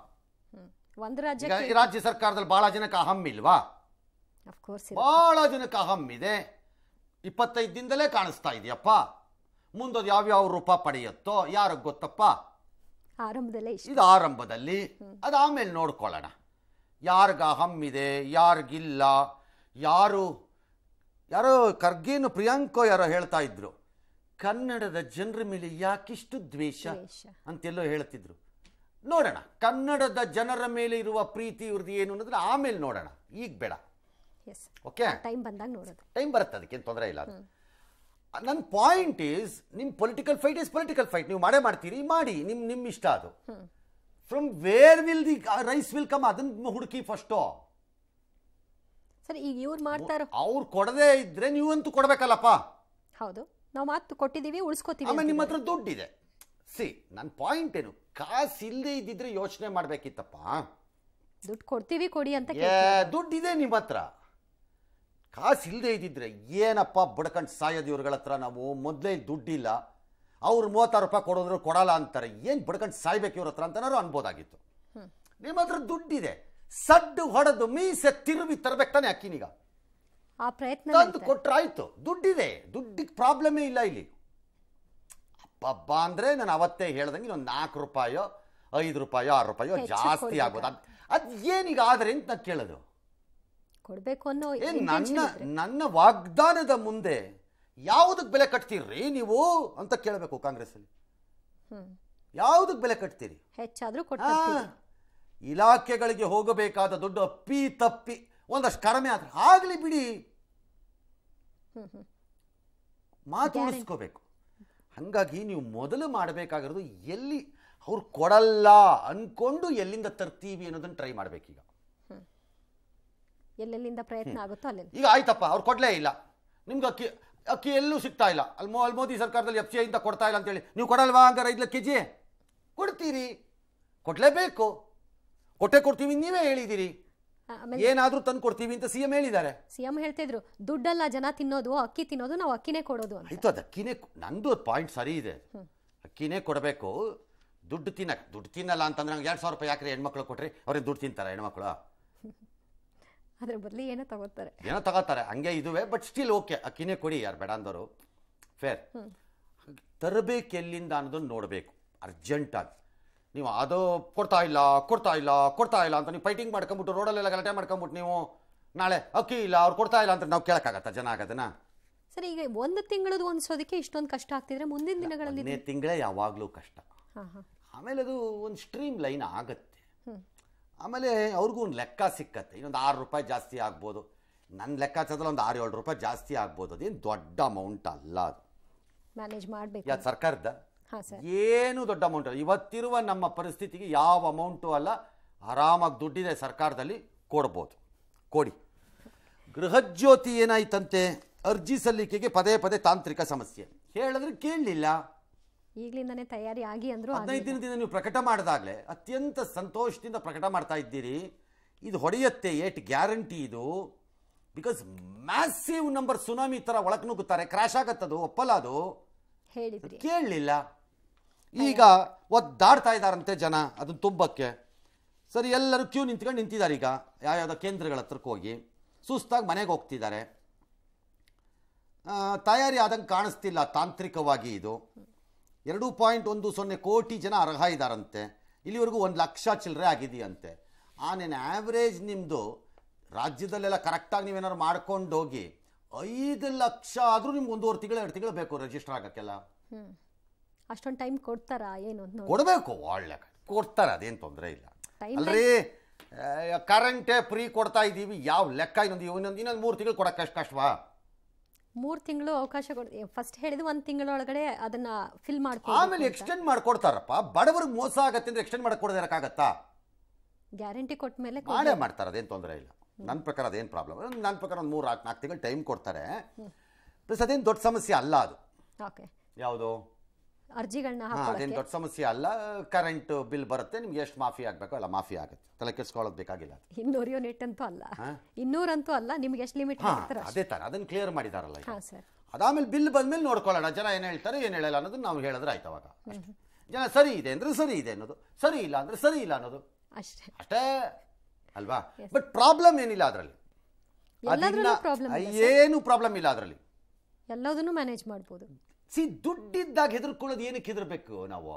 [SPEAKER 2] ಒಂದು
[SPEAKER 1] ಈಗ
[SPEAKER 2] ರಾಜ್ಯಕ್ಕೆ
[SPEAKER 1] ಈ ರಾಜ್ಯ ಸರ್ಕಾರದಲ್ಲಿ ಭಾಳ ಜನಕ್ಕೆ ಅಹಂ ಇಲ್ವಾ
[SPEAKER 2] ಅಫ್ಕೋರ್ಸ್
[SPEAKER 1] ಭಾಳ ಜನಕ್ಕೆ ಅಹಂ ಇದೆ ಇಪ್ಪತ್ತೈದು ದಿನದಲ್ಲೇ ಕಾಣಿಸ್ತಾ ಇದೆಯಪ್ಪ ಮುಂದದು ಯಾವ್ಯಾವ ರೂಪ ಪಡೆಯುತ್ತೋ ಯಾರಿಗೆ ಗೊತ್ತಪ್ಪ
[SPEAKER 2] ಆರಂಭದಲ್ಲೇ ಇಷ್ಟ
[SPEAKER 1] ಇದು ಆರಂಭದಲ್ಲಿ ಅದು ಆಮೇಲೆ ನೋಡ್ಕೊಳ್ಳೋಣ ಯಾರಿಗ ಹಮ್ಮಿದೆ ಯಾರಿಗಿಲ್ಲ ಯಾರು ಯಾರೋ ಖರ್ಗೇನು ಪ್ರಿಯಾಂಕೋ ಯಾರೋ ಹೇಳ್ತಾ ಇದ್ರು ಕನ್ನಡದ ಜನರ ಮೇಲೆ ಯಾಕಿಷ್ಟು ದ್ವೇಷ
[SPEAKER 2] ದ್ವೇಷ.
[SPEAKER 1] ಅಂತೆಲ್ಲೋ ಹೇಳ್ತಿದ್ರು ನೋಡೋಣ ಕನ್ನಡದ ಜನರ ಮೇಲೆ ಇರುವ ಪ್ರೀತಿ ಇವ್ರದ್ದು ಏನು ಅನ್ನೋದನ್ನ ಆಮೇಲೆ ನೋಡೋಣ ಈಗ ಬೇಡ
[SPEAKER 2] ಎಸ್
[SPEAKER 1] ಓಕೆ
[SPEAKER 2] ಟೈಮ್ ಬಂದಾಗ ನೋಡೋದು
[SPEAKER 1] ಟೈಮ್ ಬರುತ್ತೆ ಅದಕ್ಕೇನು ತೊಂದರೆ ಇಲ್ಲ ಅದು ನನ್ನ ಪಾಯಿಂಟ್ ಈಸ್ ನಿಮ್ಮ political fight is political fight ನೀವು ಮಾಡೇ ಮಾಡ್ತೀರಿ ಮಾಡಿ ನಿಮ್ಮ ನಿಮ್ಮ ಇಷ್ಟ ಅದು from where will the rise will come ಅದನ್ನ ಹುಡುಕಿ ಫಸ್ಟು
[SPEAKER 2] ಸರ್ ಈಗ ಇವ್ರು ಮಾಡ್ತಾ ಇರೋ
[SPEAKER 1] ಅವ್ರು ಕೊಡದೇ ಇದ್ರೆ ನೀವಂತೂ ಕೊಡಬೇಕಲ್ಲಪ್ಪ
[SPEAKER 2] ಹೌದು ನಾವು ಮಾತು ಕೊಟ್ಟಿದ್ದೀವಿ ಉಳಿಸ್ಕೋತೀವಿ
[SPEAKER 1] ಆಮೇಲೆ ನಿಮ್ಮ ಹತ್ರ ದುಡ್ಡಿದೆ ಸಿ ನನ್ನ ಪಾಯಿಂಟ್ ಏನು ಕಾಸು ಇಲ್ಲದೆ ಇದ್ದಿದ್ರೆ ಯೋಚನೆ ಮಾಡಬೇಕಿತ್ತಪ್ಪ
[SPEAKER 2] ದುಡ್ಡು ಕೊಡ್ತೀವಿ ಕೊಡಿ ಅಂತ
[SPEAKER 1] ಏ ದುಡ್ಡಿದೆ ನಿಮ್ಮ ಹತ್ರ ಕಾಸು ಇಲ್ಲದೆ ಇದ್ದಿದ್ರೆ ಏನಪ್ಪ ಬಡ್ಕಂಡು ಸಾಯೋದು ಇವ್ರಗಳ ಹತ್ರ ನಾವು ಮೊದಲೇ ದುಡ್ಡಿಲ್ಲ ಅವ್ರು ಮೂವತ್ತಾರು ರೂಪಾಯಿ ಕೊಡೋದ್ರು ಕೊಡಲ್ಲ ಅಂತಾರೆ ಏನು ಬಡ್ಕಂಡು ಸಾಯ್ಬೇಕು ಇವ್ರ ಹತ್ರ ಅಂತನಾರು ಅನ್ಬೋದಾಗಿತ್ತು ನಿಮ್ಮ ಹತ್ರ ದುಡ್ಡಿದೆ ಸಡ್ಡು ಹೊಡೆದು ಮೀಸೆ ತಿರುವಿ ತರಬೇಕು ತಾನೆ ಅಕ್ಕಿನೀಗ
[SPEAKER 2] ಆ ಪ್ರಯತ್ನ
[SPEAKER 1] ತಂದು
[SPEAKER 2] ನಡೀತಾ ಇದೆ.
[SPEAKER 1] ಕೊಟ್ರಾಯ್ತು ದುಡ್ಡಿದೆ ದುಡ್ಡಿಗೆ ಪ್ರಾಬ್ಲಮೇ ಇಲ್ಲ ಇಲ್ಲಿ ಅಬ್ಬಬ್ಬ ಅಂದರೆ ನಾನು ಅವತ್ತೇ ಹೇಳ್ದಂಗೆ ಒಂದು ನಾಲ್ಕು ರೂಪಾಯೋ ಐದು ರೂಪಾಯೋ ಆರು ರೂಪಾಯೋ
[SPEAKER 2] ಹೆಚ್ಚು
[SPEAKER 1] ಜಾಸ್ತಿ
[SPEAKER 2] ಕೊಡ್ಬೇಕಾ?
[SPEAKER 1] ಆಗೋದು ಅದು ಅದು ಏನೀಗ ಆದರೆ ಅಂತ ನಾನು ಕೇಳೋದು
[SPEAKER 2] ಕೊಡ್ಬೇಕು ಅನ್ನೋ
[SPEAKER 1] ಏ
[SPEAKER 2] intention
[SPEAKER 1] ನನ್ನ
[SPEAKER 2] ಇದ್ರೆ.
[SPEAKER 1] ನನ್ನ ವಾಗ್ದಾನದ ಮುಂದೆ ಯಾವುದಕ್ಕೆ ಬೆಲೆ ಕಟ್ತೀರಿ ನೀವು ಅಂತ ಕೇಳಬೇಕು ಕಾಂಗ್ರೆಸ್ಸಲ್ಲಿ
[SPEAKER 2] ಹ್ಮ್
[SPEAKER 1] ಯಾವುದಕ್ಕೆ ಬೆಲೆ ಕಟ್ತೀರಿ
[SPEAKER 2] ಹೆಚ್ಚಾದ್ರೂ
[SPEAKER 1] ಆ,
[SPEAKER 2] ಕೊಟ್ಟು
[SPEAKER 1] ಇಲಾಖೆಗಳಿಗೆ ಹೋಗಬೇಕಾದ ದುಡ್ಡು ಅಪ್ಪಿ ತಪ್ಪಿ ಒಂದಷ್ಟು ಕಡಿಮೆ ಆದ್ರೆ ಆಗಲಿ ಬಿಡಿ
[SPEAKER 2] ಹ್ಮ್ ಹ್ಮ್
[SPEAKER 1] ಮಾತು ಉಳಿಸ್ಕೋಬೇಕು ಹಾಗಾಗಿ ನೀವು ಮೊದಲು ಮಾಡಬೇಕಾಗಿರೋದು ಎಲ್ಲಿ ಅವ್ರು ಕೊಡಲ್ಲ ಅನ್ಕೊಂಡು ಎಲ್ಲಿಂದ ತರ್ತೀವಿ ಅನ್ನೋದನ್ನ ಟ್ರೈ ಮಾಡಬೇಕೀಗ
[SPEAKER 2] ಎಲ್ಲೆಲ್ಲಿಂದ ಪ್ರಯತ್ನ ಆಗುತ್ತೋ ಅಲ್ಲೆಲ್ಲ
[SPEAKER 1] ಈಗ ಆಯ್ತಪ್ಪ ಅವ್ರು ಕೊಡಲೇ ಇಲ್ಲ ನಿಮ್ಗೆ ಅಕ್ಕಿ ಅಕ್ಕಿ ಎಲ್ಲೂ ಸಿಗ್ತಾ ಇಲ್ಲ ಅಲ್ಲಿ ಮೋ ಅಲ್ಲಿ ಮೋದಿ ಸರ್ಕಾರದಲ್ಲಿ ಎಫ್ ಸಿ ಐಂದ ಕೊಡ್ತಾ ಇಲ್ಲ ಅಂತೇಳಿ ನೀವು ಕೊಡಲ್ವಾ ಹಂಗಾರೆ ಐದು ಕೆ ಜಿ ಕೊಡ್ತೀರಿ ಕೊಡಲೇಬೇಕು ಕೊಟ್ಟೆ ಕೊಡ್ತೀವಿ ನೀವೇ ಹೇಳಿದ್ದೀರಿ
[SPEAKER 2] ಆ- ಆಮೇಲೆ
[SPEAKER 1] ಏನಾದರೂ ತಂದು ಕೊಡ್ತೀವಿ ಅಂತ ಸಿ ಎಂ ಹೇಳಿದ್ದಾರೆ
[SPEAKER 2] ಸಿಎಂ ಹೇಳ್ತಿದ್ರು ದುಡ್ಡಲ್ಲ ಜನ ತಿನ್ನೋದು ಅಕ್ಕಿ ತಿನ್ನೋದು ನಾವು ಅಕ್ಕಿನೇ ಕೊಡೋದು ಅಂತ
[SPEAKER 1] ಆಯ್ತು ಅದು ಅಕ್ಕಿನೇ ಕೊ- ನಂದು ಪಾಯಿಂಟ್ ಸರಿ ಇದೆ ಅಕ್ಕಿನೇ ಕೊಡಬೇಕು ದುಡ್ಡು ತಿನ್ನಕ್ಕೆ ದುಡ್ಡು ತಿನ್ನಲ್ಲ ಅಂತಂದ್ರೆ ನಂಗೆ ಎರಡು ಸಾವಿರ ರೂಪಾಯಿ ಯಾಕ್ರಿ ಹೆಣ್ಮಕ್ಳು ಕೊಟ್ರಿ ಅವ್ರಿಗೆ ದುಡ್ಡು ತಿಂತಾರೆ ಹೆಣ್ಮಕ್ಳು
[SPEAKER 2] ಅದ್ರ ಬದಲು ಏನೋ ತಗೋತಾರೆ
[SPEAKER 1] ಏನೋ ತಗೋತಾರೆ ಹಂಗೆ ಇದುವೆ ಬಟ್ ಸ್ಟಿಲ್ ಓಕೆ ಅಕ್ಕಿನೇ ಕೊಡಿ ಯಾರು ಬೇಡ ಅಂದವರು ಫೇರ್ ತರಬೇಕು ಎಲ್ಲಿಂದ ಅನ್ನೋದನ್ನು ನೋಡಬೇಕು ಅರ್ಜೆಂಟಾಗಿ ನೀವು ಅದು ಕೊಡ್ತಾ ಇಲ್ಲ ಕೊಡ್ತಾ ಇಲ್ಲ ಕೊಡ್ತಾ ಇಲ್ಲ ಅಂತ ನೀವು ಫೈಟಿಂಗ್ ಮಾಡ್ಕೊಂಬಿಟ್ಟು ರೋಡಲ್ಲೆಲ್ಲ ಗಲಾಟೆ ಮಾಡ್ಕೊಂಬಿಟ್ಟು ನೀವು ನಾಳೆ ಅಕ್ಕಿ ಇಲ್ಲ ಅವ್ರು ಕೊಡ್ತಾ ಇಲ್ಲ ಅಂತ ನಾವು ಕೇಳೋಕ್ಕಾಗತ್ತಾ ಜನ ಆಗೋದನ್ನ
[SPEAKER 2] ಸರ್ ಈಗ ಒಂದು ತಿಂಗಳದ್ದು ಹೊಂದಿಸೋದಕ್ಕೆ ಇಷ್ಟೊಂದು ಕಷ್ಟ ಆಗ್ತಿದ್ರೆ ಮುಂದಿನ ದಿನಗಳಲ್ಲಿ
[SPEAKER 1] ಒಂದನೇ ತಿಂಗಳೇ ಯಾವಾಗಲೂ ಕಷ್ಟ
[SPEAKER 2] ಹಾಂ ಹಾಂ
[SPEAKER 1] ಆಮೇಲೆ ಅದು ಒಂದು ಸ್ಟ್ರೀಮ್ ಲೈನ್ ಆಗುತ್ತೆ ಆಮೇಲೆ ಅವ್ರಿಗೂ ಒಂದು ಲೆಕ್ಕ ಸಿಕ್ಕತ್ತೆ ಇನ್ನೊಂದು ಆರು ರೂಪಾಯಿ ಜಾಸ್ತಿ ಆಗ್ಬೋದು ನನ್ನ ಲೆಕ್ಕಾಚಾರದಲ್ಲಿ ಒಂದು ಆರು ಏಳು ರೂಪಾಯಿ ಜಾಸ್ತಿ ಆಗ್ಬೋದು ಅದೇನು ದೊಡ್ಡ ಅಮೌಂಟ್ ಅಲ್ಲ ಅದು
[SPEAKER 2] ಮ್ಯಾನೇಜ್ ಮಾಡಬೇಕು
[SPEAKER 1] ಯಾವ್ದು ಸರ್ಕಾರದ
[SPEAKER 2] ಹಾಂ ಸರ್
[SPEAKER 1] ಏನು ದೊಡ್ಡ ಅಮೌಂಟ್ ಅಲ್ಲ ಇವತ್ತಿರುವ ನಮ್ಮ ಪರಿಸ್ಥಿತಿಗೆ ಯಾವ ಅಮೌಂಟು ಅಲ್ಲ ಆರಾಮಾಗಿ ದುಡ್ಡಿದೆ ಸರ್ಕಾರದಲ್ಲಿ ಕೊಡ್ಬೋದು ಕೊಡಿ ಗೃಹಜ್ಯೋತಿ ಏನಾಯ್ತಂತೆ ಅರ್ಜಿ ಸಲ್ಲಿಕೆಗೆ ಪದೇ ಪದೇ ತಾಂತ್ರಿಕ ಸಮಸ್ಯೆ ಹೇಳಿದ್ರೆ ಕೇಳಲಿಲ್ಲ
[SPEAKER 2] ಈಗಲಿಂದನೇ ತಯಾರಿ ಆಗಿ ಅಂದ್ರು
[SPEAKER 1] ಹದಿನೈದು ದಿನದಿಂದ ನೀವು ಪ್ರಕಟ ಮಾಡಿದಾಗಲೇ ಅತ್ಯಂತ ಸಂತೋಷದಿಂದ ಪ್ರಕಟ ಮಾಡ್ತಾ ಇದ್ದೀರಿ ಇದು ಹೊಡೆಯುತ್ತೆ ಏಟ್ ಗ್ಯಾರಂಟಿ ಇದು ಬಿಕಾಸ್ ಮ್ಯಾಸಿವ್ ನಂಬರ್ ಸುನಾಮಿ ಥರ ಒಳಗೆ ನುಗ್ಗುತ್ತಾರೆ ಕ್ರ್ಯಾಶ್ ಆಗತ್ತದು ಒಪ್ಪಲ್ಲ ಅದು
[SPEAKER 2] ಹೇಳಿದ್ರಿ
[SPEAKER 1] ಕೇಳಲಿಲ್ಲ ಈಗ ಒದ್ದಾಡ್ತಾ ಇದ್ದಾರಂತೆ ಜನ ಅದನ್ನ ತುಂಬಕ್ಕೆ ಸರಿ ಎಲ್ಲರೂ ಕ್ಯೂ ನಿಂತ್ಕೊಂಡು ನಿಂತಿದ್ದಾರೆ ಈಗ ಯಾವ್ಯಾವುದೋ ಕೇಂದ್ರಗಳ ಹತ್ರಕ್ಕೆ ಹೋಗಿ ಸುಸ್ತಾಗಿ ಮನೆಗೆ ಹೋಗ್ತಿದ್ದಾರೆ ಆ, ತಯಾರಿ ಆದಂಗೆ ಕಾಣಿಸ್ತಿಲ್ಲ ತಾಂತ್ರಿಕವಾಗಿ ಇದು ಎರಡು ಪಾಯಿಂಟ್ ಒಂದು ಸೊನ್ನೆ ಕೋಟಿ ಜನ ಅರ್ಹ ಇದ್ದಾರಂತೆ ಇಲ್ಲಿವರೆಗೂ ಒಂದು ಲಕ್ಷ ಚಿಲ್ಲರೆ ಆಗಿದೆಯಂತೆ ಆನೇನು ಆ್ಯಾವ್ರೇಜ್ ನಿಮ್ಮದು ರಾಜ್ಯದಲ್ಲೆಲ್ಲ ಕರೆಕ್ಟಾಗಿ ನೀವೇನಾದ್ರು ಮಾಡ್ಕೊಂಡು ಹೋಗಿ ಐದು ಲಕ್ಷ ಆದರೂ ನಿಮ್ಗೆ ಒಂದೂವರೆ ತಿಂಗಳು ಎರಡು ತಿಂಗಳು ಬೇಕು ರಿಜಿಸ್ಟರ್ ಆಗೋಕ್ಕೆಲ್ಲ
[SPEAKER 2] ಹ್ಞೂ ಅಷ್ಟೊಂದು ಟೈಮ್ ಕೊಡ್ತಾರಾ ಏನು ಅಂತ ನೋಡಿ
[SPEAKER 1] ಕೊಡಬೇಕು ಒಳ್ಳೆ ಕೊಡ್ತಾರೆ ಅದೇನು ತೊಂದರೆ ಇಲ್ಲ
[SPEAKER 2] Time
[SPEAKER 1] ಅಲ್ರಿ ಕರೆಂಟೇ ಫ್ರೀ ಕೊಡ್ತಾ ಇದ್ದೀವಿ ಯಾವ ಲೆಕ್ಕ ಇನ್ನೊಂದು ಇನ್ನೊಂದು ಇನ್ನೊಂದು ಮೂರು ತಿಂಗಳು ಕೊಡೋಕೆ ಕಷ್ಟ ಕಷ್ಟವಾ
[SPEAKER 2] ಮೂರು ತಿಂಗಳು ಅವಕಾಶ ಕೊಡಿ ಫಸ್ಟ್ ಹೇಳಿದ ಒಂದು ತಿಂಗಳೊಳಗಡೆ ಅದನ್ನ ಫಿಲ್ ಮಾಡ್ಕೊ
[SPEAKER 1] ಆಮೇಲೆ ಎಕ್ಸ್ಟೆಂಡ್ ಮಾಡ್ಕೊಡ್ತಾರಪ್ಪ ಬಡವರಿಗೆ ಮೋಸ ಆಗತ್ತೆ ಅಂದ್ರೆ ಎಕ್ಸ್ಟೆಂಡ್ ಮಾಡಕ್ಕೆ ಕೊಡೋದೇ ಇರೋಕ್ಕಾಗತ್ತಾ
[SPEAKER 2] ಗ್ಯಾರಂಟಿ ಕೊಟ್ಟ ಮೇಲೆ
[SPEAKER 1] ಮಾಡೇ ಮಾಡ್ತಾರೆ ಅದೇನು ತೊಂದರೆ ಇಲ್ಲ ನನ್ನ ಪ್ರಕಾರ ಅದೇನು ಪ್ರಾಬ್ಲಮ್ ನನ್ನ ಪ್ರಕಾರ ಒಂದು ಮೂರು ನಾಲ್ಕು ನಾಲ್ಕು ತಿಂಗಳು ಟೈಮ್ ಕೊಡ್ತಾರೆ ಪ್ಲಸ್ ಅದೇನು ದೊಡ್ಡ ಸಮಸ್ಯೆ ಅಲ್ಲ ಅದು
[SPEAKER 2] ಓಕೆ
[SPEAKER 1] ಯಾವುದು
[SPEAKER 2] ಅರ್ಜಿಗಳನ್ನ
[SPEAKER 1] ಹಾಂ ಅದೇನು
[SPEAKER 2] ಹಾಕೊಳ್ಳೋಕೆ
[SPEAKER 1] ದೊಡ್ಡ ಸಮಸ್ಯೆ ಅಲ್ಲ ಕರೆಂಟ್ ಬಿಲ್ ಬರುತ್ತೆ ನಿಮ್ಗೆ ಎಷ್ಟು ಮಾಫಿ ಆಗಬೇಕೋ ಅಲ್ಲ ಮಾಫಿ ಆಗುತ್ತೆ ತಲೆ ಕೆಡ್ಸ್ಕೊಳ್ಳೋದು ಬೇಕಾಗಿಲ್ಲ ಅದು
[SPEAKER 2] ಇನ್ನೂರು ಯೂನಿಟ್ ಅಂತೂ ಅಲ್ಲ
[SPEAKER 1] ಹಾ?
[SPEAKER 2] ಇನ್ನೂರಂತೂ ಅಲ್ಲ ನಿಮ್ಗೆ ಎಷ್ಟು ಲಿಮಿಟ್
[SPEAKER 1] ಹಾಂ
[SPEAKER 2] ಹಾಕ್ತಾರ
[SPEAKER 1] ಅದೇ ಥರ ಅದನ್ನು ಕ್ಲಿಯರ್ ಮಾಡಿದಾರಲ್ಲ ಈಗ.
[SPEAKER 2] ಹಾಂ ಸರ್
[SPEAKER 1] ಅದಾದ್ಮೇಲೆ ಬಿಲ್ ಬಂದ್ಮೇಲೆ ನೋಡ್ಕೊಳ್ಳೋಣ ಜನ ಏನು ಹೇಳ್ತಾರೆ ಏನು ಹೇಳಲ್ಲ ಅನ್ನೋದು ನಾವು ಹೇಳಿದ್ರೆ ಆಯ್ತು ಅವಾಗ ಅಷ್ಟೇ. ಜನ ಸರಿ ಇದೆ ಅಂದ್ರೆ ಸರಿ ಇದೆ ಅನ್ನೋದು ಸರಿ ಇಲ್ಲ ಅಂದ್ರೆ ಸರಿ ಇಲ್ಲ ಅನ್ನೋದು
[SPEAKER 2] ಅಷ್ಟೇ
[SPEAKER 1] ಅಷ್ಟೇ ಅಲ್ವಾ ಬಟ್ ಪ್ರಾಬ್ಲಮ್ ಏನಿಲ್ಲ ಅದರಲ್ಲಿ
[SPEAKER 2] ಎಲ್ಲದ್ರಲ್ಲೂ problem ಇಲ್ಲ
[SPEAKER 1] ಏನು ಪ್ರಾಬ್ಲಮ್ ಇಲ್ಲ ಅದರಲ್ಲಿ
[SPEAKER 2] ಎಲ್ಲದನ್ನು ಮ್ಯಾನೇಜ್ ಮಾಡ್ಬೋದು
[SPEAKER 1] ಸಿ ದುಡ್ಡಿದ್ದಾಗ ಹೆದರ್ಕೊಳ್ಳೋದು ಏನಕ್ಕೆ ಹೆದರ್ಬೇಕು ನಾವು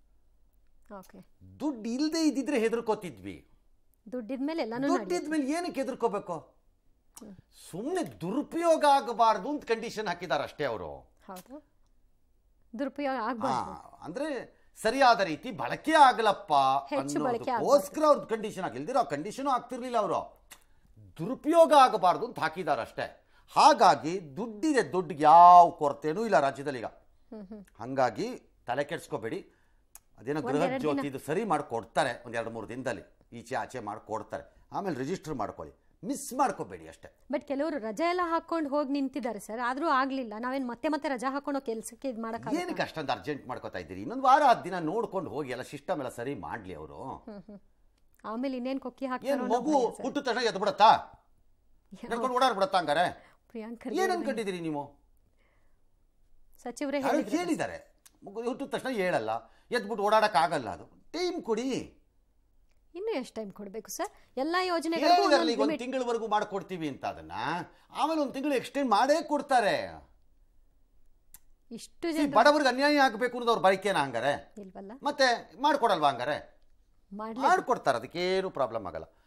[SPEAKER 2] ಓಕೆ
[SPEAKER 1] ದುಡ್ಡು ಇಲ್ಲದೆ ಇದ್ದಿದ್ರೆ ಹೆದರ್ಕೋತಿದ್ವಿ
[SPEAKER 2] ದುಡ್ಡಿದ ಮೇಲೆ ಎಲ್ಲನೂ
[SPEAKER 1] ದುಡ್ಡಿದ ಮೇಲೆ ಏನಕ್ಕೆ ಹೆದರ್ಕೋಬೇಕು ಸುಮ್ಮನೆ ದುರುಪಯೋಗ ಆಗಬಾರ್ದು ಅಂತ ಕಂಡೀಷನ್ ಹಾಕಿದ್ದಾರೆ ಅಷ್ಟೇ ಅವರು
[SPEAKER 2] ಹೌದು ದುರುಪಯೋಗ
[SPEAKER 1] ಹಾ
[SPEAKER 2] ಆಗ್ಬಾರ್ದು
[SPEAKER 1] ಅಂದ್ರೆ ಸರಿಯಾದ ರೀತಿ ಬಳಕೆ ಆಗಲಪ್ಪ
[SPEAKER 2] ಹೆಚ್ಚು ಬಳಕೆ
[SPEAKER 1] ಅನ್ನೋದಕ್ಕೋಸ್ಕರ ಅವ್ರದ್ದು ಕಂಡೀಷನ್ ಆಗಿಲ್ದಿರೋ ಆ ಕಂಡೀಷನು ಆಗ್ತಿರ್ಲಿಲ್ಲ ಅವರು ದುರುಪಯೋಗ ಆಗಬಾರ್ದು ಅಂತ ಹಾಕಿದ್ದಾರೆ ಅಷ್ಟೇ ಹಾಗಾಗಿ ದುಡ್ಡಿದೆ ದುಡ್ಡಿಗೆ ಯಾವ ಕೊರತೆನೂ ಇಲ್ಲ ರಾಜ್ಯದಲ್ಲಿ ಈಗ ಹಾಗಾಗಿ ತಲೆ ಕೆಡ್ಸ್ಕೋಬೇಡಿ ಅದೇನೋ ಗೃಹ
[SPEAKER 2] ಒಂದೆರಡು ದಿನ.
[SPEAKER 1] ಜ್ಯೋತಿ ಇದು ಸರಿ ಮಾಡಿಕೊಡ್ತಾರೆ ಒಂದು ಎರಡು ಮೂರು ದಿನದಲ್ಲಿ ಈಚೆ ಆಚೆ ಮಾಡಿಕೊಡ್ತಾರೆ ಆಮೇಲೆ ರಿಜಿಸ್ಟರ್ ಮಾಡ್ಕೊಳ್ಳಿ ಮಿಸ್ ಮಾಡ್ಕೋಬೇಡಿ ಅಷ್ಟೇ
[SPEAKER 2] ಬಟ್ ಕೆಲವರು ರಜೆ ಎಲ್ಲ ಹಾಕೊಂಡು ಹೋಗಿ ನಿಂತಿದ್ದಾರೆ ಸರ್ ಆದ್ರೂ ಆಗ್ಲಿಲ್ಲ ನಾವೇನ್ ಮತ್ತೆ ಮತ್ತೆ ರಜಾ ಹಾಕೊಂಡು ಕೆಲಸಕ್ಕೆ ಇದು ಮಾಡಕ್
[SPEAKER 1] ಏನಕ್ಕೆ ಅಷ್ಟೊಂದು ಅರ್ಜೆಂಟ್ ಮಾಡ್ಕೋತಾ ಇದ್ದೀರಿ ಇನ್ನೊಂದು ವಾರ ಹತ್ತು ದಿನ ನೋಡ್ಕೊಂಡು ಹೋಗಿ ಎಲ್ಲ ಸಿಸ್ಟಮ್ ಎಲ್ಲ ಸರಿ ಮಾಡಲಿ ಅವರು
[SPEAKER 2] ಆಮೇಲೆ ಇನ್ನೇನ್ ಕೊಕ್ಕಿ
[SPEAKER 1] ಏನು
[SPEAKER 2] ಹಾಕ್ತಾರೋ
[SPEAKER 1] ಮಗು ಹುಟ್ಟು ತಕ್ಷಣ ಎದ್ದು ಬಿಡತ್ತಾ ನಡ್ಕೊಂಡು ಓಡಾಡ್ಬಿಡತ್ತಾ ಹಂಗಾರೆ
[SPEAKER 2] ಪ್ರಿಯಾಂಕ್
[SPEAKER 1] ಏನ್
[SPEAKER 2] ಖರ್ಗೆ
[SPEAKER 1] ಅನ್ಕೊಂಡಿದ್ದೀರಿ ನೀವು
[SPEAKER 2] ಸಚಿವರೇ
[SPEAKER 1] ಯಾರೋ
[SPEAKER 2] ಹೇಳಿದ್ರು
[SPEAKER 1] ಹೇಳಿದ್ದಾರೆ ಮಗು ಹುಟ್ಟಿದ ತಕ್ಷಣ ಹೇಳಲ್ಲ ಎದ್ಬಿಟ್ಟು ಓಡಾಡಕ್ಕಾಗಲ್ಲ ಅದು ಟೈಮ್ ಕೊಡಿ
[SPEAKER 2] ಇನ್ನು ಎಷ್ಟು ಟೈಮ್ ಕೊಡ್ಬೇಕು ಸರ್ ಎಲ್ಲಾ ಯೋಜನೆಗಳಿಗೂ
[SPEAKER 1] ಹೇಳಿದಾರಲ್ಲ ಈಗ
[SPEAKER 2] ಒಂದೊಂದು
[SPEAKER 1] ಒಂದು
[SPEAKER 2] limit-
[SPEAKER 1] ತಿಂಗಳವರೆಗೂ ಮಾಡ್ಕೊಡ್ತೀವಿ ಅಂತ ಅದನ್ನ ಆಮೇಲೆ ಒಂದು ತಿಂಗಳು ಎಕ್ಸ್ಟೆಂಡ್ ಮಾಡೇ ಕೊಡ್ತಾರೆ
[SPEAKER 2] ಇಷ್ಟು
[SPEAKER 1] ಈ
[SPEAKER 2] ಜನ
[SPEAKER 1] ಬಡವರಿಗೆ ಅನ್ಯಾಯ ಆಗಬೇಕು ಅನ್ನೋದು ಅವ್ರ ಬೈಕೇನ ಹಂಗಾರೆ
[SPEAKER 2] ಇಲ್ವಲ್ಲ
[SPEAKER 1] ಮತ್ತೆ ಮಾಡ್ಕೊಡಲ್ವಾ ಹಂಗಾರೆ
[SPEAKER 2] ಮಾಡ್ಲಿ
[SPEAKER 1] ಮಾಡ್ಕೊಡ್ತಾರೆ ಅದಕ್ಕೇನು ಪ್ರಾಬ್ಲಮ್ ಆಗಲ್ಲ